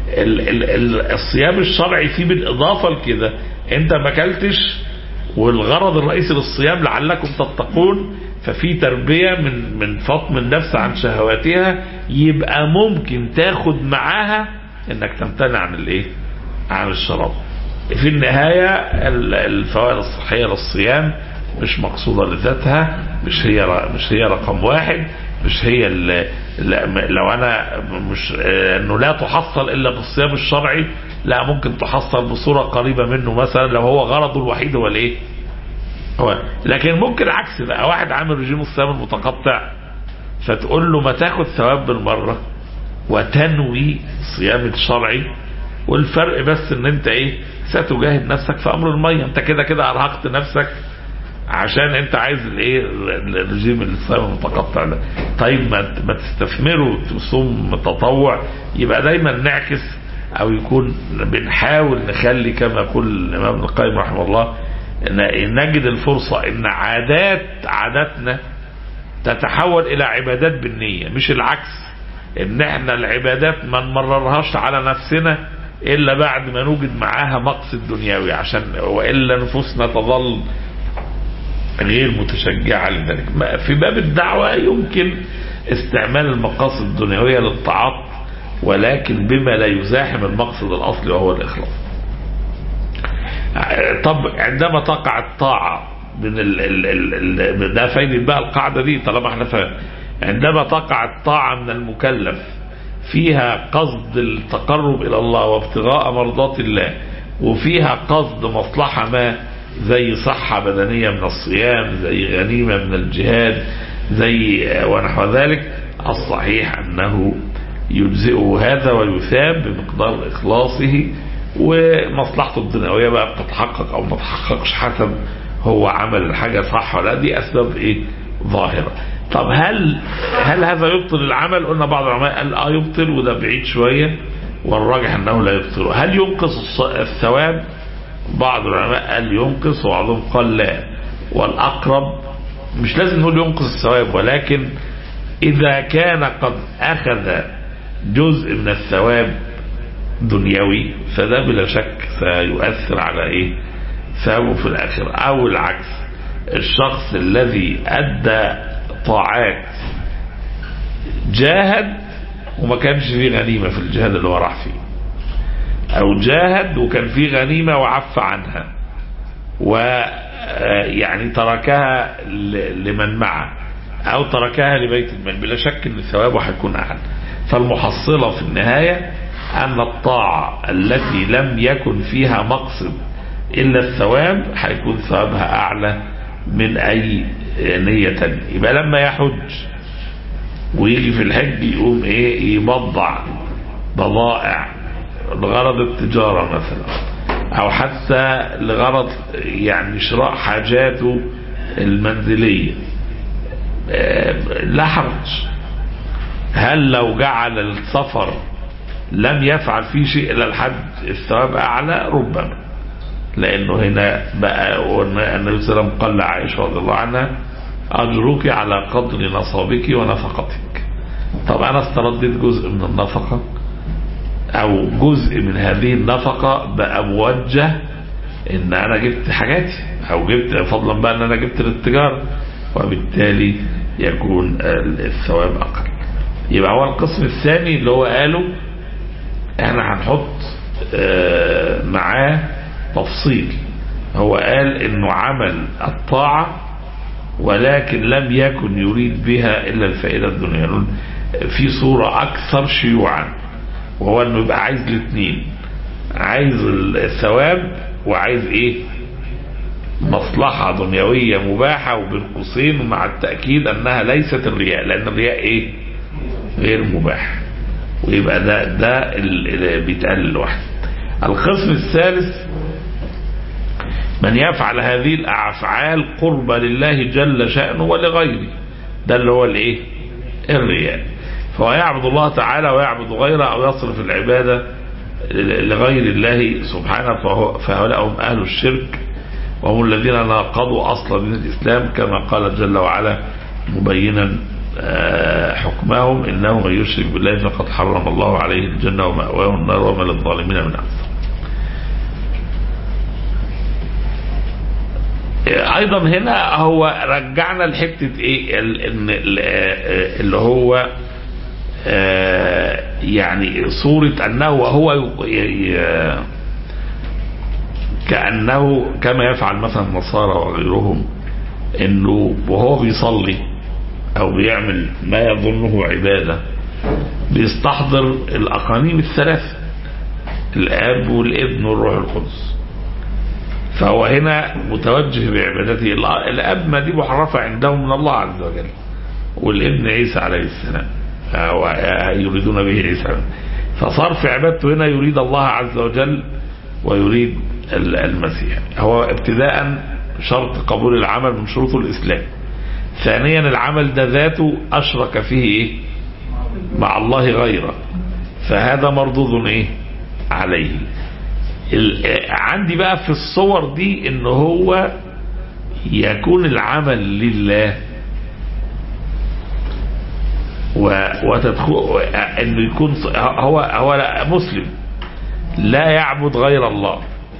الصيام الشرعي فيه بالاضافه لكده انت ما اكلتش والغرض الرئيسي للصيام لعلكم تتقون ففي تربيه من من فطم النفس عن شهواتها يبقى ممكن تاخد معاها انك تمتنع عن الايه؟ عن الشراب. في النهايه الفوائد الصحيه للصيام مش مقصودة لذاتها مش هي مش هي رقم واحد مش هي اللي لو انا مش انه لا تحصل الا بالصيام الشرعي لا ممكن تحصل بصورة قريبة منه مثلا لو هو غرضه الوحيد هو الايه هو لكن ممكن عكس بقى واحد عامل رجيم الصيام المتقطع فتقول له ما تاخد ثواب بالمرة وتنوي صيام الشرعي والفرق بس ان انت ايه ستجاهد نفسك في امر المية انت كده كده ارهقت نفسك عشان انت عايز الايه الرجيم الصيام المتقطع ده طيب ما ما تستثمره تصوم تطوع يبقى دايما نعكس او يكون بنحاول نخلي كما يقول الامام ابن القيم رحمه الله ان نجد الفرصه ان عادات عاداتنا تتحول الى عبادات بالنيه مش العكس ان احنا العبادات ما نمررهاش على نفسنا الا بعد ما نوجد معاها مقصد دنيوي عشان والا نفوسنا تظل غير متشجعة لذلك في باب الدعوة يمكن استعمال المقاصد الدنيوية للطاعات ولكن بما لا يزاحم المقصد الأصلي وهو الإخلاص طب عندما تقع الطاعة من ال ال ال ده فايدة بقى القاعدة دي طالما احنا فاهم عندما تقع الطاعة من المكلف فيها قصد التقرب إلى الله وابتغاء مرضات الله وفيها قصد مصلحة ما زي صحة بدنية من الصيام زي غنيمة من الجهاد زي ونحو ذلك الصحيح أنه يجزئه هذا ويثاب بمقدار إخلاصه ومصلحته الدنيوية بقى بتتحقق أو ما تتحققش حسب هو عمل الحاجة صح ولا دي أسباب إيه ظاهرة طب هل هل هذا يبطل العمل قلنا بعض العلماء قال اه يبطل وده بعيد شوية والراجح انه لا يبطل هل ينقص الص- الثواب بعض العلماء قال ينقص وبعضهم قال لا والأقرب مش لازم نقول ينقص الثواب ولكن إذا كان قد أخذ جزء من الثواب دنيوي فده بلا شك سيؤثر على إيه ثوابه في الآخر أو العكس الشخص الذي أدى طاعات جاهد وما كانش فيه غنيمة في الجهاد اللي هو راح فيه أو جاهد وكان فيه غنيمة وعف عنها ويعني تركها ل- لمن معه أو تركها لبيت المال بلا شك أن ثوابه هيكون أعلى فالمحصلة في النهاية أن الطاعة التي لم يكن فيها مقصد إلا الثواب هيكون ثوابها أعلى من أي نية تانية يبقى لما يحج ويجي في الحج يقوم إيه يبضع بضائع لغرض التجارة مثلا أو حتى لغرض يعني شراء حاجاته المنزلية آه، لا حرج هل لو جعل السفر لم يفعل فيه شيء إلا الحج الثواب أعلى ربما لأنه هنا بقى قلنا النبي صلى الله عليه وسلم قال لعائشة رضي الله عنها أجرك على قدر نصابك ونفقتك طب أنا استرديت جزء من النفقة أو جزء من هذه النفقة بقى موجه إن أنا جبت حاجاتي أو جبت فضلا بقى إن أنا جبت للتجارة وبالتالي يكون الثواب أقل يبقى هو القسم الثاني اللي هو قاله احنا هنحط آه، معاه تفصيل هو قال انه عمل الطاعة ولكن لم يكن يريد بها الا الفائدة الدنيا لأن في صورة اكثر شيوعا وهو انه يبقى عايز الاثنين عايز الثواب وعايز ايه مصلحة دنيوية مباحة وبين قوسين مع التأكيد انها ليست الرياء لان الرياء ايه غير مباح ويبقى ده ده اللي بيتقال لوحده القسم الثالث من يفعل هذه الافعال قربة لله جل شأنه ولغيره ده اللي هو الايه الرياء فهو يعبد الله تعالى ويعبد غيره او يصرف العبادة لغير الله سبحانه فهو فهؤلاء هم اهل الشرك وهم الذين ناقضوا اصل دين الاسلام كما قال جل وعلا مبينا آه، حكمهم انه من يشرك بالله فقد حرم الله عليه الجنه ومأواه النار وما للظالمين من انصار. آه، ايضا هنا هو رجعنا لحته ايه ال- ان ال- آه، اللي هو آه، يعني صورة أنه وهو ي- ي- كأنه كما يفعل مثلا النصارى وغيرهم أنه وهو بيصلي أو بيعمل ما يظنه عبادة بيستحضر الأقانيم الثلاثة الآب والابن والروح القدس فهو هنا متوجه بعبادته الأ- الأب ما دي محرفة عندهم من الله عز وجل والابن عيسى عليه السلام أو يريدون به عيسى فصار في عبادته هنا يريد الله عز وجل ويريد ال- المسيح هو ابتداء شرط قبول العمل من شروط الإسلام ثانيا العمل ده ذاته أشرك فيه إيه مع الله غيره فهذا مردود إيه عليه ال- عندي بقى في الصور دي ان هو يكون العمل لله و- وتدخل انه يكون ص- هو هو لا- مسلم لا يعبد غير الله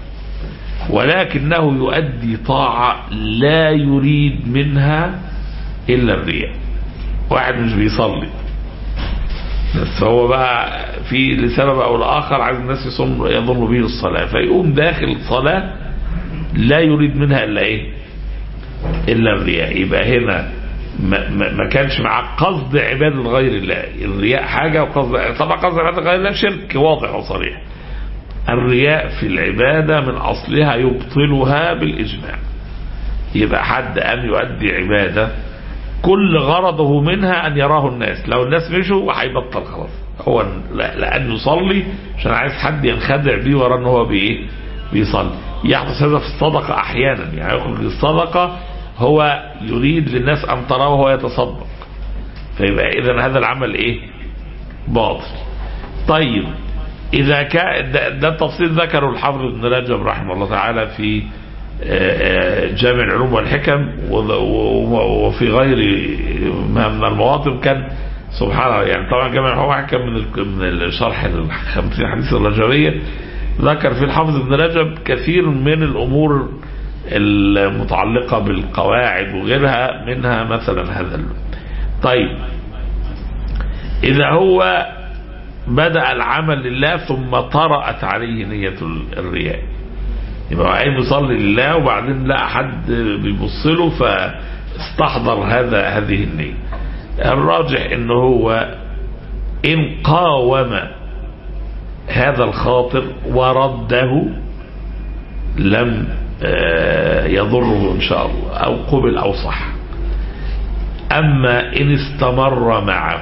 ولكنه يؤدي طاعة لا يريد منها إلا الرياء واحد مش بيصلي بس هو بقى في لسبب أو لآخر عايز الناس يصن يظن به الصلاة فيقوم داخل صلاة لا يريد منها إلا إيه إلا الرياء يبقى هنا ما, ما, ما كانش مع قصد عبادة غير الله الرياء حاجة وقصد طبعا قصد عبادة غير الله شرك واضح وصريح الرياء في العبادة من أصلها يبطلها بالإجماع يبقى حد أن يؤدي عبادة كل غرضه منها أن يراه الناس لو الناس مشوا هيبطل خلاص هو لا- لأن يصلي عشان عايز حد ينخدع بيه وراه ان هو بإيه بيصلي يحدث هذا في الصدقة أحيانا يعني يخرج الصدقة هو يريد للناس أن تراه وهو يتصدق فيبقى إذا هذا العمل إيه باطل طيب إذا كان ده, ده التفصيل ذكره الحافظ ابن رجب رحمه الله تعالى في جامع العلوم والحكم وفي غير ما من المواطن كان سبحان الله يعني طبعا جامع العلوم والحكم من من الشرح الخمسين حديث الرجبية ذكر في الحافظ ابن رجب كثير من الأمور المتعلقة بالقواعد وغيرها منها مثلا هذا طيب إذا هو بدأ العمل لله ثم طرأت عليه نية الرياء يبقى قايم يصلي لله وبعدين لقى حد بيبص له فاستحضر هذا هذه النية الراجح ان هو ان قاوم هذا الخاطر ورده لم يضره ان شاء الله او قبل او صح اما ان استمر معه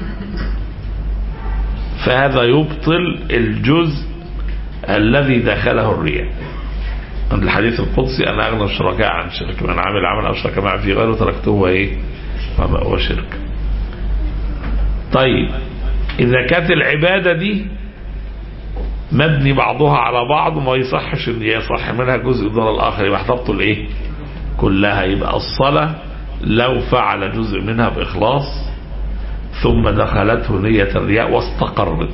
فهذا يبطل الجزء الذي دخله الرياء عند الحديث القدسي أنا أغنى الشركاء عن شرك من عمل عمل أشرك معي في غيره تركته وإيه هو شرك طيب إذا كانت العبادة دي مبني بعضها على بعض وما يصحش ان يصح منها جزء دون الاخر يبقى هتبطل ايه كلها يبقى الصلاة لو فعل جزء منها باخلاص ثم دخلته نية الرياء واستقرت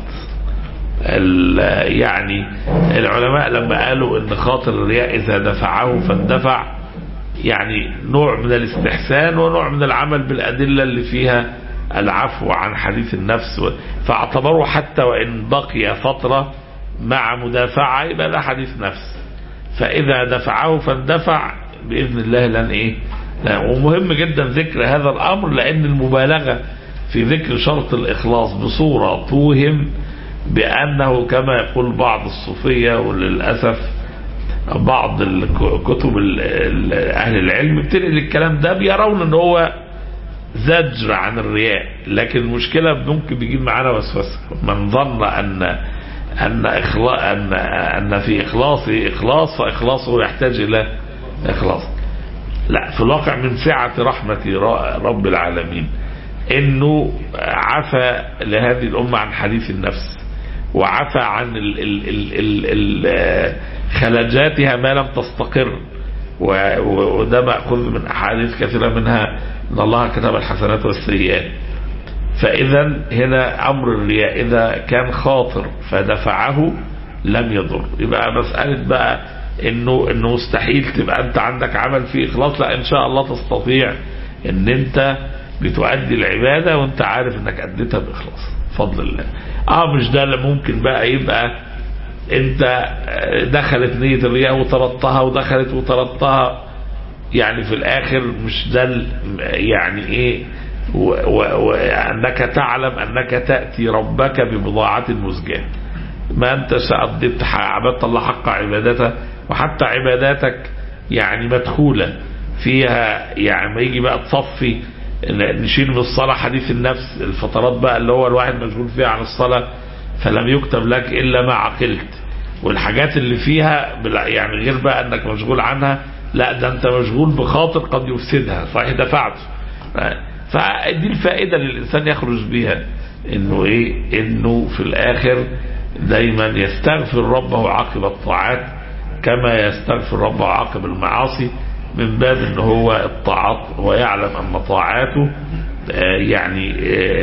يعني العلماء لما قالوا ان خاطر الرياء اذا دفعه فاندفع يعني نوع من الاستحسان ونوع من العمل بالادله اللي فيها العفو عن حديث النفس فاعتبروا حتى وان بقي فتره مع مدافعه يبقى ده حديث نفس فاذا دفعه فاندفع باذن الله لن ايه لا ومهم جدا ذكر هذا الامر لان المبالغه في ذكر شرط الاخلاص بصوره توهم بأنه كما يقول بعض الصوفية وللأسف بعض الكتب أهل العلم بتنقل الكلام ده بيرون ان هو زجر عن الرياء لكن المشكلة ممكن بيجيب معانا وسوسة من ظن أن أن إخلاص أن أن في إخلاصه إخلاص فإخلاصه يحتاج إلى إخلاص لا في الواقع من سعة رحمة رب العالمين انه عفى لهذه الامه عن حديث النفس وعفى عن ال ال ال ال ال خلجاتها ما لم تستقر وده مأخوذ من أحاديث كثيرة منها أن الله كتب الحسنات والسيئات فإذا هنا أمر الرياء إذا كان خاطر فدفعه لم يضر يبقى مسألة بقى إنه إنه مستحيل تبقى أنت عندك عمل فيه إخلاص لا إن شاء الله تستطيع إن أنت بتؤدي العبادة وأنت عارف إنك أديتها بإخلاص بفضل الله اه مش ده اللي ممكن بقى يبقى انت دخلت نية الرياء وطردتها ودخلت وطردتها يعني في الاخر مش ده يعني ايه وانك تعلم انك تأتي ربك ببضاعة مزجاة ما انت قضيت عبادة الله حق عبادته وحتى عباداتك يعني مدخولة فيها يعني ما يجي بقى تصفي نشيل من الصلاة حديث النفس الفترات بقى اللي هو الواحد مشغول فيها عن الصلاة فلم يكتب لك إلا ما عقلت والحاجات اللي فيها يعني غير بقى أنك مشغول عنها لا ده أنت مشغول بخاطر قد يفسدها صحيح دفعته فدي الفائدة اللي الإنسان يخرج بيها إنه إيه إنه في الآخر دايما يستغفر ربه عقب الطاعات كما يستغفر ربه عقب المعاصي من باب ان هو الطاعات ويعلم ان طاعاته يعني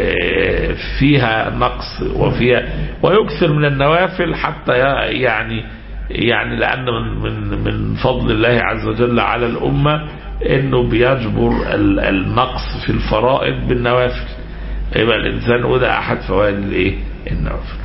فيها نقص وفيها ويكثر من النوافل حتى يعني يعني لان من من من فضل الله عز وجل على الامه انه بيجبر النقص في الفرائض بالنوافل يبقى الانسان وده احد فوائد الايه النوافل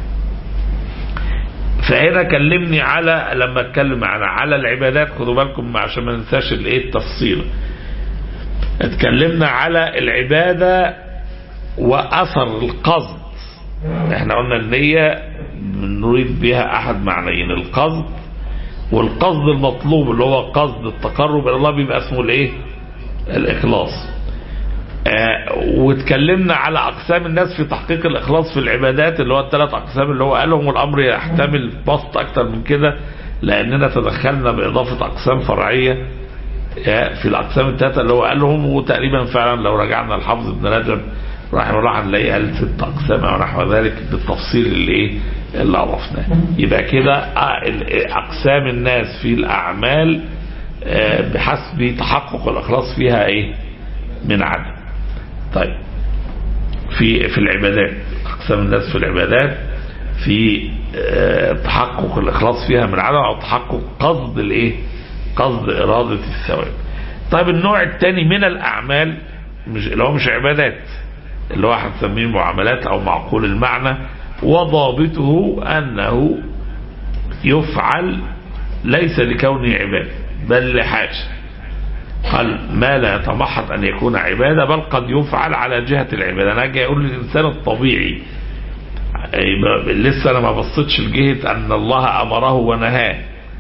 فهنا كلمني على لما اتكلم على على العبادات خدوا بالكم عشان ما ننساش الايه التفصيل اتكلمنا على العبادة واثر القصد احنا قلنا النية نريد بها احد معنيين القصد والقصد المطلوب اللي هو قصد التقرب الى الله بيبقى اسمه الايه الاخلاص آه واتكلمنا على اقسام الناس في تحقيق الاخلاص في العبادات اللي هو الثلاث اقسام اللي هو قالهم والامر يحتمل بسط اكتر من كده لاننا تدخلنا باضافه اقسام فرعيه في الاقسام الثلاثه اللي هو قالهم وتقريبا فعلا لو رجعنا لحافظ ابن رجب رحمه الله هنلاقي قال ست اقسام او نحو ذلك بالتفصيل اللي ايه اللي عرفناه يبقى كده اقسام الناس في الاعمال بحسب تحقق الاخلاص فيها ايه من عدم طيب في في العبادات اقسام الناس في العبادات في تحقق الاخلاص فيها من عدم او تحقق قصد الايه قصد اراده الثواب طيب النوع الثاني من الاعمال مش اللي هو مش عبادات اللي هو هنسميه معاملات او معقول المعنى وضابطه انه يفعل ليس لكونه عباده بل لحاجه قال ما لا يتمحض ان يكون عباده بل قد يفعل على جهه العباده انا اجي اقول للانسان الطبيعي لسه انا ما بصيتش لجهه ان الله امره ونهاه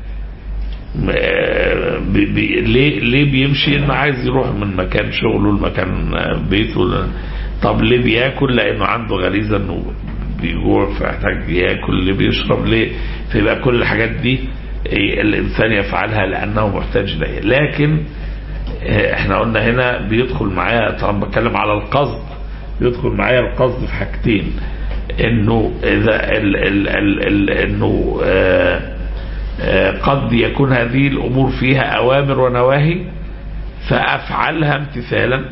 بي بي ليه ليه بيمشي انه عايز يروح من مكان شغله لمكان بيته طب ليه بياكل لانه عنده غريزه انه بيجوع فيحتاج ياكل ليه بيشرب ليه فيبقى كل الحاجات دي الانسان يفعلها لانه محتاج اليها لكن احنا قلنا هنا بيدخل معايا طبعا بتكلم على القصد بيدخل معايا القصد في حاجتين انه اذا ال ال ال ال انه آه قد يكون هذه الأمور فيها أوامر ونواهي فأفعلها امتثالا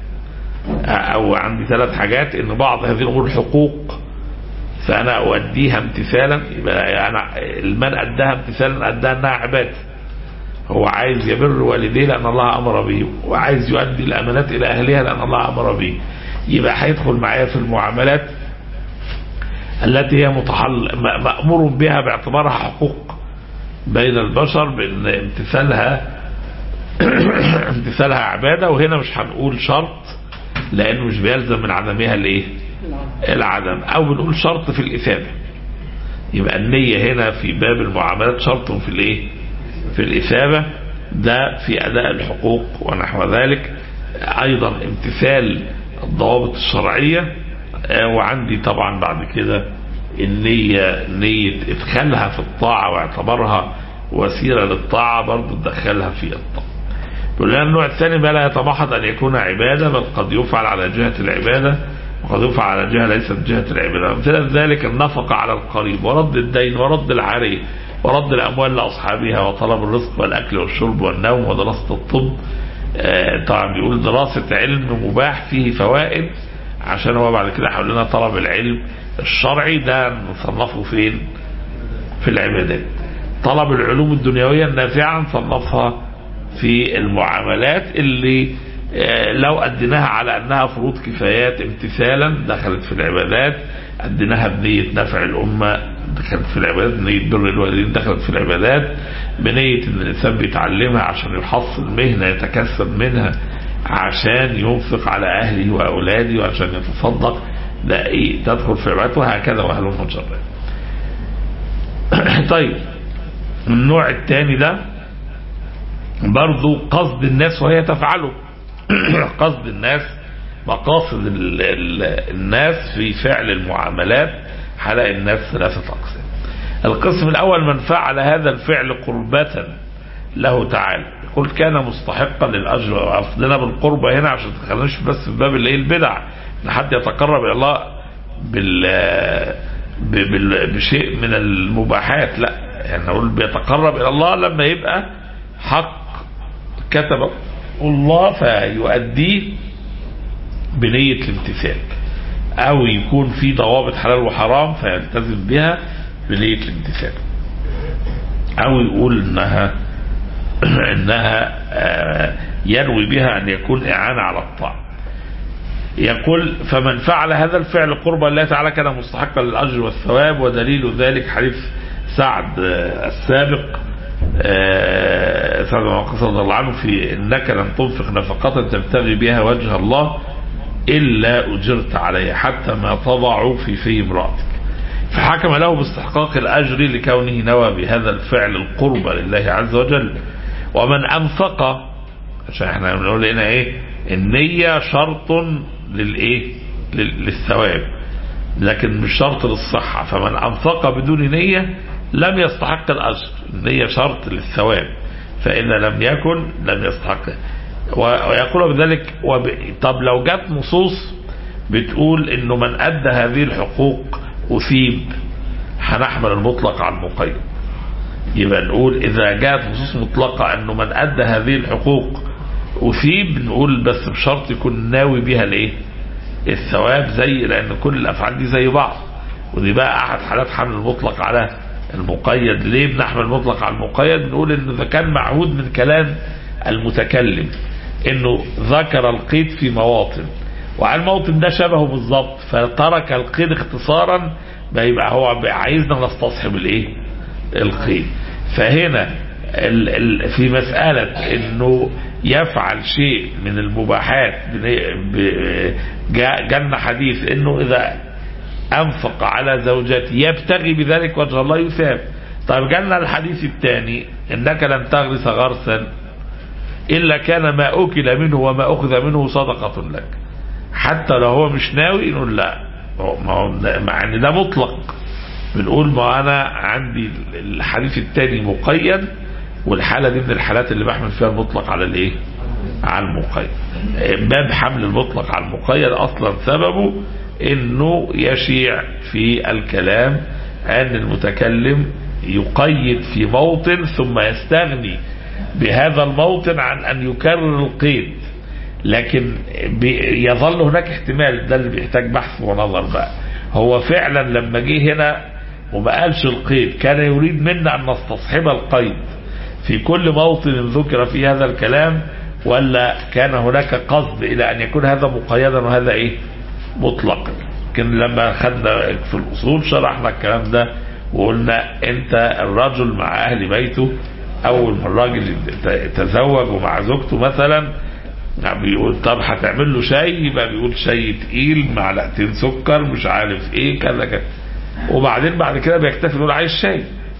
أو عندي ثلاث حاجات إن بعض هذه الأمور حقوق فأنا أؤديها امتثالا يبقى أنا من أداها امتثالا أداها أنها عبادة هو عايز يبر والديه لأن الله أمر به وعايز يؤدي الأمانات إلى أهلها لأن الله أمر به يبقى هيدخل معايا في المعاملات التي هي متحل مأمور بها باعتبارها حقوق بين البشر بان امتثالها امتثالها عبادة وهنا مش هنقول شرط لانه مش بيلزم من عدمها الايه العدم او بنقول شرط في الاثابة يبقى النية هنا في باب المعاملات شرط في الايه في الاثابة ده في اداء الحقوق ونحو ذلك ايضا امتثال الضوابط الشرعية وعندي طبعا بعد كده النية نية ادخالها في الطاعة واعتبارها وسيلة للطاعة برضه تدخلها في الطاعة يقول لنا النوع الثاني ما لا يتمحض أن يكون عبادة بل قد يفعل على جهة العبادة وقد يفعل على جهة ليست جهة العبادة أمثلة ذلك النفقة على القريب ورد الدين ورد العري ورد الأموال لأصحابها وطلب الرزق والأكل والشرب والنوم ودراسة الطب آه طبعا بيقول دراسة علم مباح فيه فوائد عشان هو بعد كده حول لنا طلب العلم الشرعي ده نصنفه فين في العبادات طلب العلوم الدنيوية النافعة نصنفها في المعاملات اللي لو أديناها على أنها فروض كفايات امتثالا دخلت في العبادات أديناها بنية نفع الأمة دخلت في العبادات بنية بر الوالدين دخلت في العبادات بنية أن الإنسان بيتعلمها عشان يحصل مهنة يتكسب منها عشان ينفق على أهله وأولاده وعشان يتصدق ده إيه تدخل في عبادته وهكذا وأهل مجرد طيب النوع الثاني ده برضو قصد الناس وهي تفعله قصد الناس مقاصد ال ال الناس في فعل المعاملات هلاقي الناس ثلاثة أقسام القسم الأول من فعل هذا الفعل قربة له تعالى يقول كان مستحقا للأجر وأفضلنا بالقربة هنا عشان تخليناش بس في باب اللي البدع ان حد يتقرب إلى الله بال بال بشيء من المباحات لا يعني نقول بيتقرب إلى الله لما يبقى حق كتب الله فيؤديه بنية الامتثال أو يكون في ضوابط حلال وحرام فيلتزم بها بنية الامتثال أو يقول إنها إنها ينوي بها أن يكون إعانة على الطاعة يقول فمن فعل هذا الفعل قربا الله تعالى كان مستحقا للأجر والثواب ودليل ذلك حديث سعد السابق سعد بن وقاص رضي الله عنه في انك لن تنفق نفقة تبتغي بها وجه الله الا اجرت عليها حتى ما تضع في في امرأتك فحكم له باستحقاق الاجر لكونه نوى بهذا الفعل القرب لله عز وجل ومن انفق عشان احنا بنقول هنا ايه النية شرط للايه للثواب لكن مش شرط للصحة فمن انفق بدون نية لم يستحق الأجر النية شرط للثواب فإذا لم يكن لم يستحق ويقول بذلك وب... طب لو جت نصوص بتقول انه من ادى هذه الحقوق اثيب هنحمل المطلق على المقيد يبقى نقول اذا جاءت نصوص مطلقة انه من ادى هذه الحقوق اثيب نقول بس بشرط يكون ناوي بها الايه الثواب زي لان كل الافعال دي زي بعض ودي بقى احد حالات حمل المطلق على المقيد ليه بنحمل المطلق على المقيد نقول انه اذا كان معهود من كلام المتكلم انه ذكر القيد في مواطن وعلى الموطن ده شبهه بالظبط فترك القيد اختصارا ما يبقى هو عايزنا نستصحب الايه القيد فهنا ال ال في مسألة انه يفعل شيء من المباحات جاء حديث انه اذا انفق على زوجته يبتغي بذلك وجه الله يثاب طيب جالنا الحديث الثاني انك لن تغرس غرسا الا كان ما اكل منه وما اخذ منه صدقة لك حتى لو هو مش ناوي نقول لا ما هو مع ان ده مطلق بنقول ما انا عندي الحديث الثاني مقيد والحالة دي من الحالات اللي بحمل فيها المطلق على الايه على المقيد باب حمل المطلق على المقيد اصلا سببه انه يشيع في الكلام ان المتكلم يقيد في موطن ثم يستغني بهذا الموطن عن ان يكرر القيد لكن يظل هناك احتمال ده اللي بيحتاج بحث ونظر بقى هو فعلا لما جه هنا وما قالش القيد كان يريد منا ان نستصحب القيد في كل موطن ذكر في هذا الكلام ولا كان هناك قصد الى ان يكون هذا مقيدا وهذا ايه مطلقا لكن لما خدنا في الاصول شرحنا الكلام ده وقلنا انت الرجل مع اهل بيته اول ما الراجل تزوج ومع زوجته مثلا بيقول طب هتعمل له شاي يبقى بيقول شاي تقيل معلقتين سكر مش عارف ايه كذا كذا وبعدين بعد كده بيكتفي يقول عايز شاي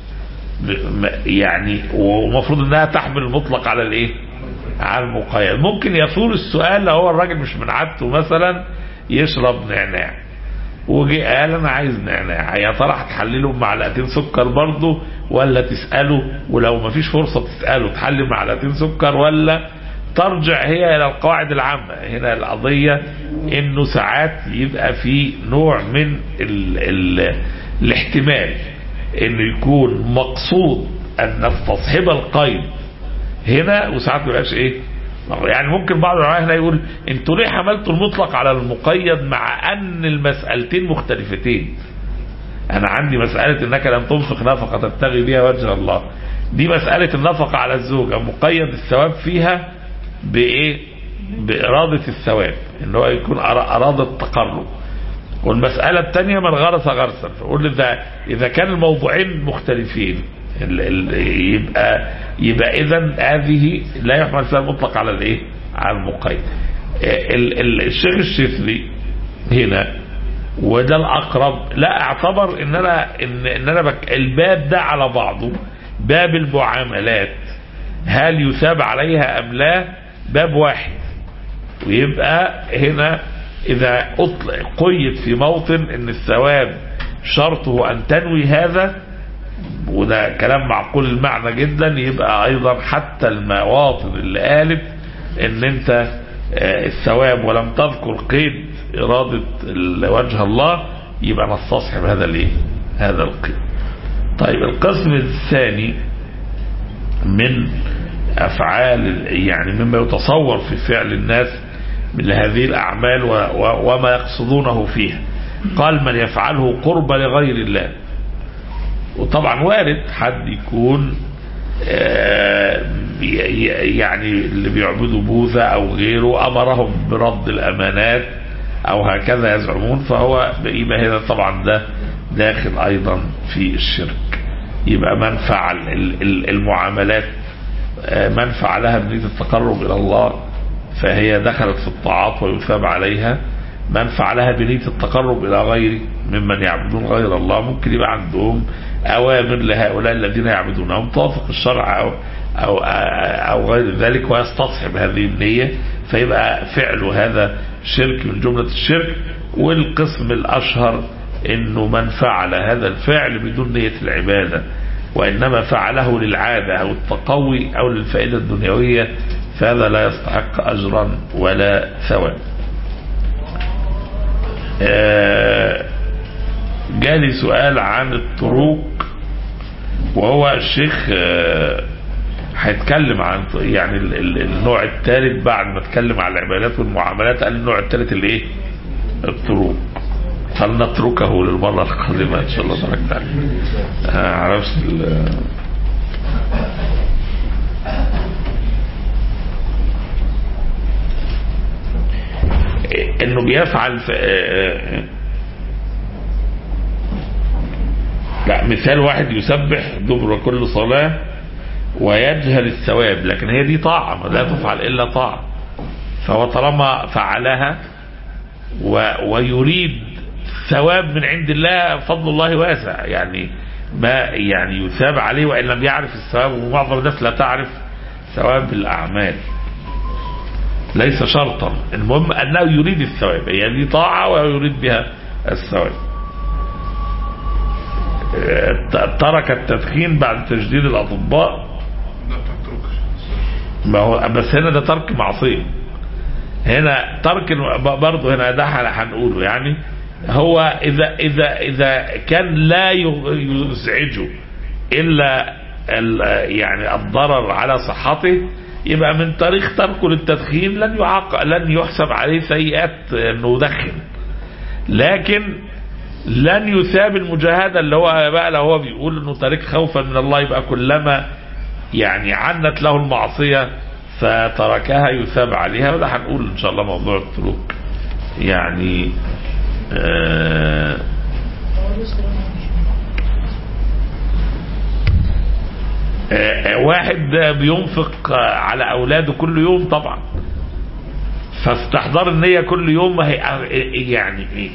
يعني ومفروض انها تحمل المطلق على الايه على المقيد ممكن يثور السؤال لو هو الراجل مش من عادته مثلا يشرب نعناع وجي قال انا عايز نعناع يا ترى هتحلله بمعلقتين سكر برضه ولا تساله ولو ما فيش فرصه تساله تحلل معلقتين سكر ولا ترجع هي الى القواعد العامه هنا القضيه انه ساعات يبقى في نوع من ال ال الاحتمال انه يكون مقصود ان نستصحب القيد هنا وساعات ما يبقاش ايه يعني ممكن بعض العلماء هنا يقول انتوا ليه حملتوا المطلق على المقيد مع ان المسألتين مختلفتين انا عندي مسألة انك لم تنفق نفقة تبتغي بها وجه الله دي مسألة النفقة على الزوجة مقيد الثواب فيها بايه بإرادة الثواب ان هو يكون أراد التقرب والمسألة الثانية من غرس غرسا فقول إذا إذا كان الموضوعين مختلفين ال ال يبقى يبقى إذا هذه لا يحمل فيها المطلق على الإيه؟ على المقيد. ال ال الشيخ الشفري هنا وده الأقرب لا اعتبر إن أنا إن, إن أنا بك الباب ده على بعضه باب المعاملات هل يثاب عليها أم لا باب واحد ويبقى هنا إذا أطلق قيد في موطن أن الثواب شرطه أن تنوي هذا وده كلام معقول المعنى جدا يبقى أيضا حتى المواطن اللي قالت أن أنت الثواب ولم تذكر قيد إرادة وجه الله يبقى نستصحب هذا الايه هذا القيد طيب القسم الثاني من أفعال يعني مما يتصور في فعل الناس من هذه الأعمال وما يقصدونه فيها قال من يفعله قرب لغير الله وطبعا وارد حد يكون يعني اللي بيعبدوا بوذا أو غيره أمرهم برد الأمانات أو هكذا يزعمون فهو يبقى هنا طبعا ده داخل أيضا في الشرك يبقى من فعل المعاملات من فعلها بنية التقرب إلى الله فهي دخلت في الطاعات ويثاب عليها من فعلها بنية التقرب إلى غيره ممن يعبدون غير الله ممكن يبقى عندهم أوامر لهؤلاء الذين يعبدونهم توافق الشرع أو, أو, أو غير ذلك ويستصحب هذه النية فيبقى فعل هذا شرك من جملة الشرك والقسم الأشهر انه من فعل هذا الفعل بدون نية العبادة وإنما فعله للعادة أو التقوي أو للفائدة الدنيوية فهذا لا يستحق أجرا ولا ثواب آه، جالي سؤال عن الطرق وهو الشيخ آه، هيتكلم عن يعني ال- ال- النوع الثالث بعد ما اتكلم عن العبادات والمعاملات قال النوع الثالث اللي ايه الطرق فلنتركه للمرة القادمة إن شاء الله تبارك وتعالى آه، عرفت ال- انه بيفعل في آه، لا مثال واحد يسبح دبر كل صلاة ويجهل الثواب لكن هي دي طاعة لا تفعل إلا طاعة فهو طالما فعلها و ويريد ثواب من عند الله فضل الله واسع يعني ما يعني يثاب عليه وإن لم يعرف الثواب ومعظم الناس لا تعرف ثواب الأعمال ليس شرطا المهم أنه يريد الثواب هي دي طاعة ويريد بها الثواب آه، ترك التدخين بعد تجديد الأطباء ما هو بس هنا ده ترك معصية هنا ترك برضه هنا ده هنقوله يعني هو إذا إذا إذا كان لا يزعجه إلا ال- يعني الضرر على صحته يبقى من طريق تركه للتدخين لن يعاق لن يحسب عليه سيئات انه يدخن لكن لن يثاب المجاهدة اللي هو بقى لو هو بيقول انه تارك خوفا من الله يبقى كلما يعني عنت له المعصية فتركها يثاب عليها وده هنقول ان شاء الله موضوع التروك يعني آه آه، واحد بينفق على اولاده كل يوم طبعا فاستحضار النية كل يوم هي يعني ايه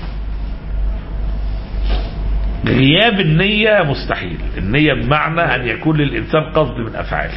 غياب النية مستحيل النية بمعنى ان يكون للانسان قصد من افعاله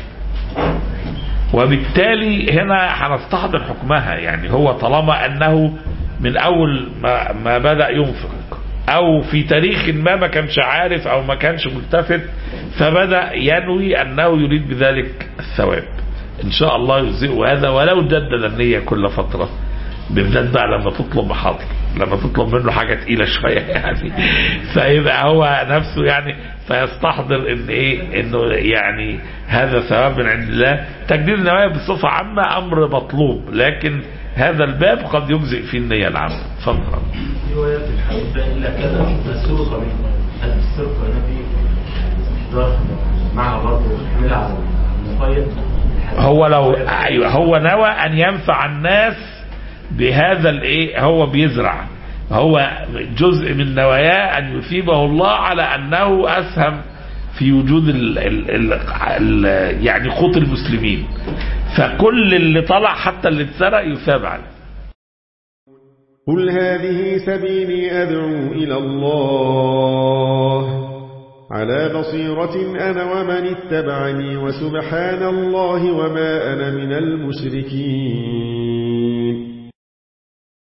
وبالتالي هنا هنستحضر حكمها يعني هو طالما انه من اول ما, ما بدأ ينفق او في تاريخ ما ما كانش عارف او ما كانش ملتفت فبدأ ينوي انه يريد بذلك الثواب ان شاء الله يجزئه هذا ولو جدد النية كل فترة بالذات بقى لما تطلب محاضر لما تطلب منه حاجة تقيلة شوية يعني فيبقى هو نفسه يعني فيستحضر ان ايه انه يعني هذا ثواب من عند الله تجديد النوايا بصفة عامة امر مطلوب لكن هذا الباب قد يجزئ فيه النية العامة اتفضل رواية الحديث ده إلا كذا مسروقة منه هل السرقة هنا في إحضار معها برضه حملها على المقيد هو لو ايوه هو نوى ان ينفع الناس بهذا الايه هو بيزرع هو جزء من نواياه ان يثيبه الله على انه اسهم في وجود ال ال ال ال يعني قوت المسلمين فكل اللي طلع حتى اللي اتسرق يثاب عليه قل هذه سبيلي أدعو إلى الله على بصيرة أنا ومن اتبعني وسبحان الله وما أنا من المشركين